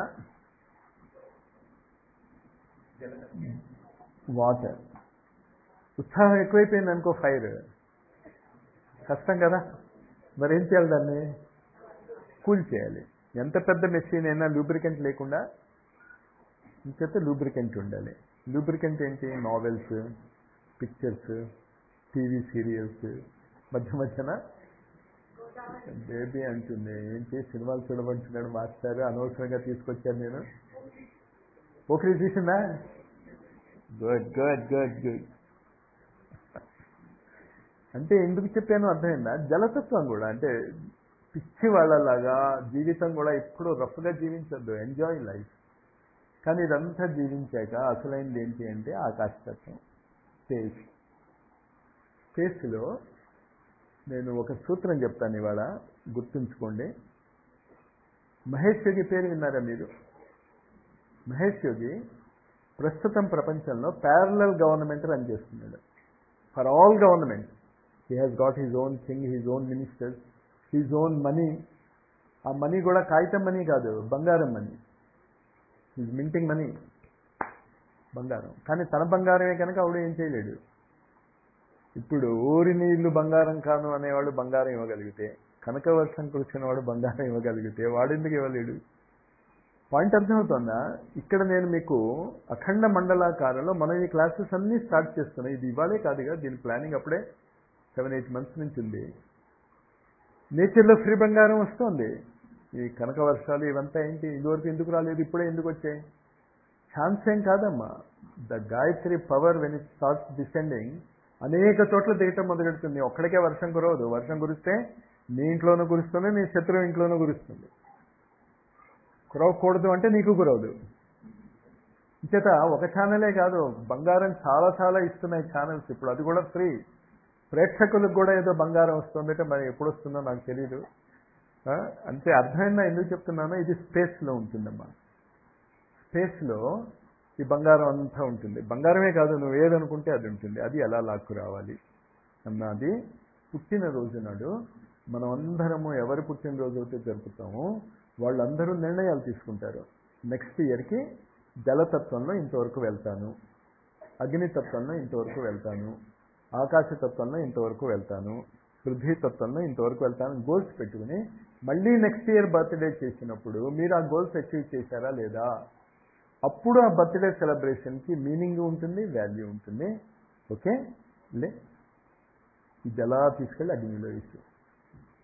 వాటర్ ఉత్సాహం ఎక్కువైపోయింది అనుకో ఫైర్ కష్టం కదా మరి ఏం చేయాలి దాన్ని కూల్ చేయాలి ఎంత పెద్ద మెషిన్ అయినా లూబ్రికెంట్ లేకుండా ఇంకైతే లూబ్రికెంట్ ఉండాలి లూబ్రికెంట్ ఏంటి నావెల్స్ పిక్చర్స్ టీవీ సీరియల్స్ మధ్య మధ్యన బేబీ అంటుంది ఏంటి సినిమాలు చూడమంటున్నాడు మాస్టర్ అనవసరంగా తీసుకొచ్చాను నేను ఓకే చూసిందా గుడ్ గుడ్ గుడ్ గుడ్ అంటే ఎందుకు చెప్పాను అర్థమైందా జలతత్వం కూడా అంటే పిచ్చి వాళ్ళలాగా జీవితం కూడా ఎప్పుడు రఫ్గా జీవించద్దు ఎంజాయ్ లైఫ్ కానీ ఇదంతా జీవించాక అసలైనది ఏంటి అంటే ఆకాశతత్వం స్పేస్ స్పేస్లో నేను ఒక సూత్రం చెప్తాను ఇవాళ గుర్తుంచుకోండి మహేష్ యోగి పేరు విన్నారా మీరు మహేష్ యోగి ప్రస్తుతం ప్రపంచంలో ప్యారలల్ గవర్నమెంట్ రన్ చేస్తున్నాడు for all government he has got his own thing his own ministers his own money ఆ మనీ కూడా కాగితం మనీ కాదు బంగారం మనీ ఈజ్ మింటింగ్ మనీ బంగారం కానీ తన బంగారమే కనుక ఆవిడ ఏం చేయలేడు ఇప్పుడు ఊరి నీళ్లు బంగారం కాను అనేవాడు బంగారం ఇవ్వగలిగితే కనక వర్షం కురిసినవాడు బంగారం ఇవ్వగలిగితే వాడెందుకు ఇవ్వలేడు పాయింట్ అర్థమవుతుందా ఇక్కడ నేను మీకు అఖండ మండలాకారంలో మనం ఈ క్లాసెస్ అన్నీ స్టార్ట్ చేస్తున్నాం ఇది ఇవ్వాలే కాదుగా దీని ప్లానింగ్ అప్పుడే సెవెన్ ఎయిట్ మంత్స్ నుంచి ఉంది నేచర్లో ఫ్రీ బంగారం వస్తుంది ఈ కనక వర్షాలు ఇవంతా ఏంటి ఇదివరకు ఎందుకు రాలేదు ఇప్పుడే ఎందుకు వచ్చాయి ఛాన్స్ ఏం కాదమ్మా the Gayatri power when it starts descending అనేక చోట్ల దిగటం మొదలెడుతుంది ఒక్కడికే వర్షం కురవదు వర్షం కురిస్తే నీ ఇంట్లోనూ కురుస్తుంది నీ శత్రువు ఇంట్లోనూ కురుస్తుంది కురవకూడదు అంటే నీకు కురవదు చేత ఒక ఛానలే కాదు బంగారం చాలా చాలా ఇస్తున్నాయి ఛానల్స్ ఇప్పుడు అది కూడా ఫ్రీ ప్రేక్షకులకు కూడా ఏదో బంగారం వస్తుందంటే మరి ఎప్పుడు వస్తుందో నాకు తెలియదు అంటే అర్థమైందా ఎందుకు చెప్తున్నానో ఇది స్పేస్లో ఉంటుందమ్మా స్పేస్లో ఈ బంగారం అంతా ఉంటుంది బంగారమే కాదు నువ్వు ఏదనుకుంటే అది ఉంటుంది అది ఎలా లాక్కు రావాలి అన్నది పుట్టినరోజు నాడు మనం అందరము ఎవరి పుట్టినరోజు అయితే జరుపుతామో వాళ్ళందరూ నిర్ణయాలు తీసుకుంటారు నెక్స్ట్ ఇయర్కి జలతత్వంలో ఇంతవరకు వెళ్తాను అగ్నితత్వంలో ఇంతవరకు వెళ్తాను ఆకాశతత్వంలో ఇంతవరకు వెళ్తాను పృథ్వీతత్వంలో ఇంతవరకు వెళ్తాను గోల్స్ పెట్టుకుని మళ్ళీ నెక్స్ట్ ఇయర్ బర్త్డే చేసినప్పుడు మీరు ఆ గోల్స్ అచీవ్ చేశారా లేదా అప్పుడు ఆ బర్త్డే సెలబ్రేషన్కి మీనింగ్ ఉంటుంది వాల్యూ ఉంటుంది ఓకే లే ఇది ఎలా తీసుకెళ్ళి అగ్నిలో వేసి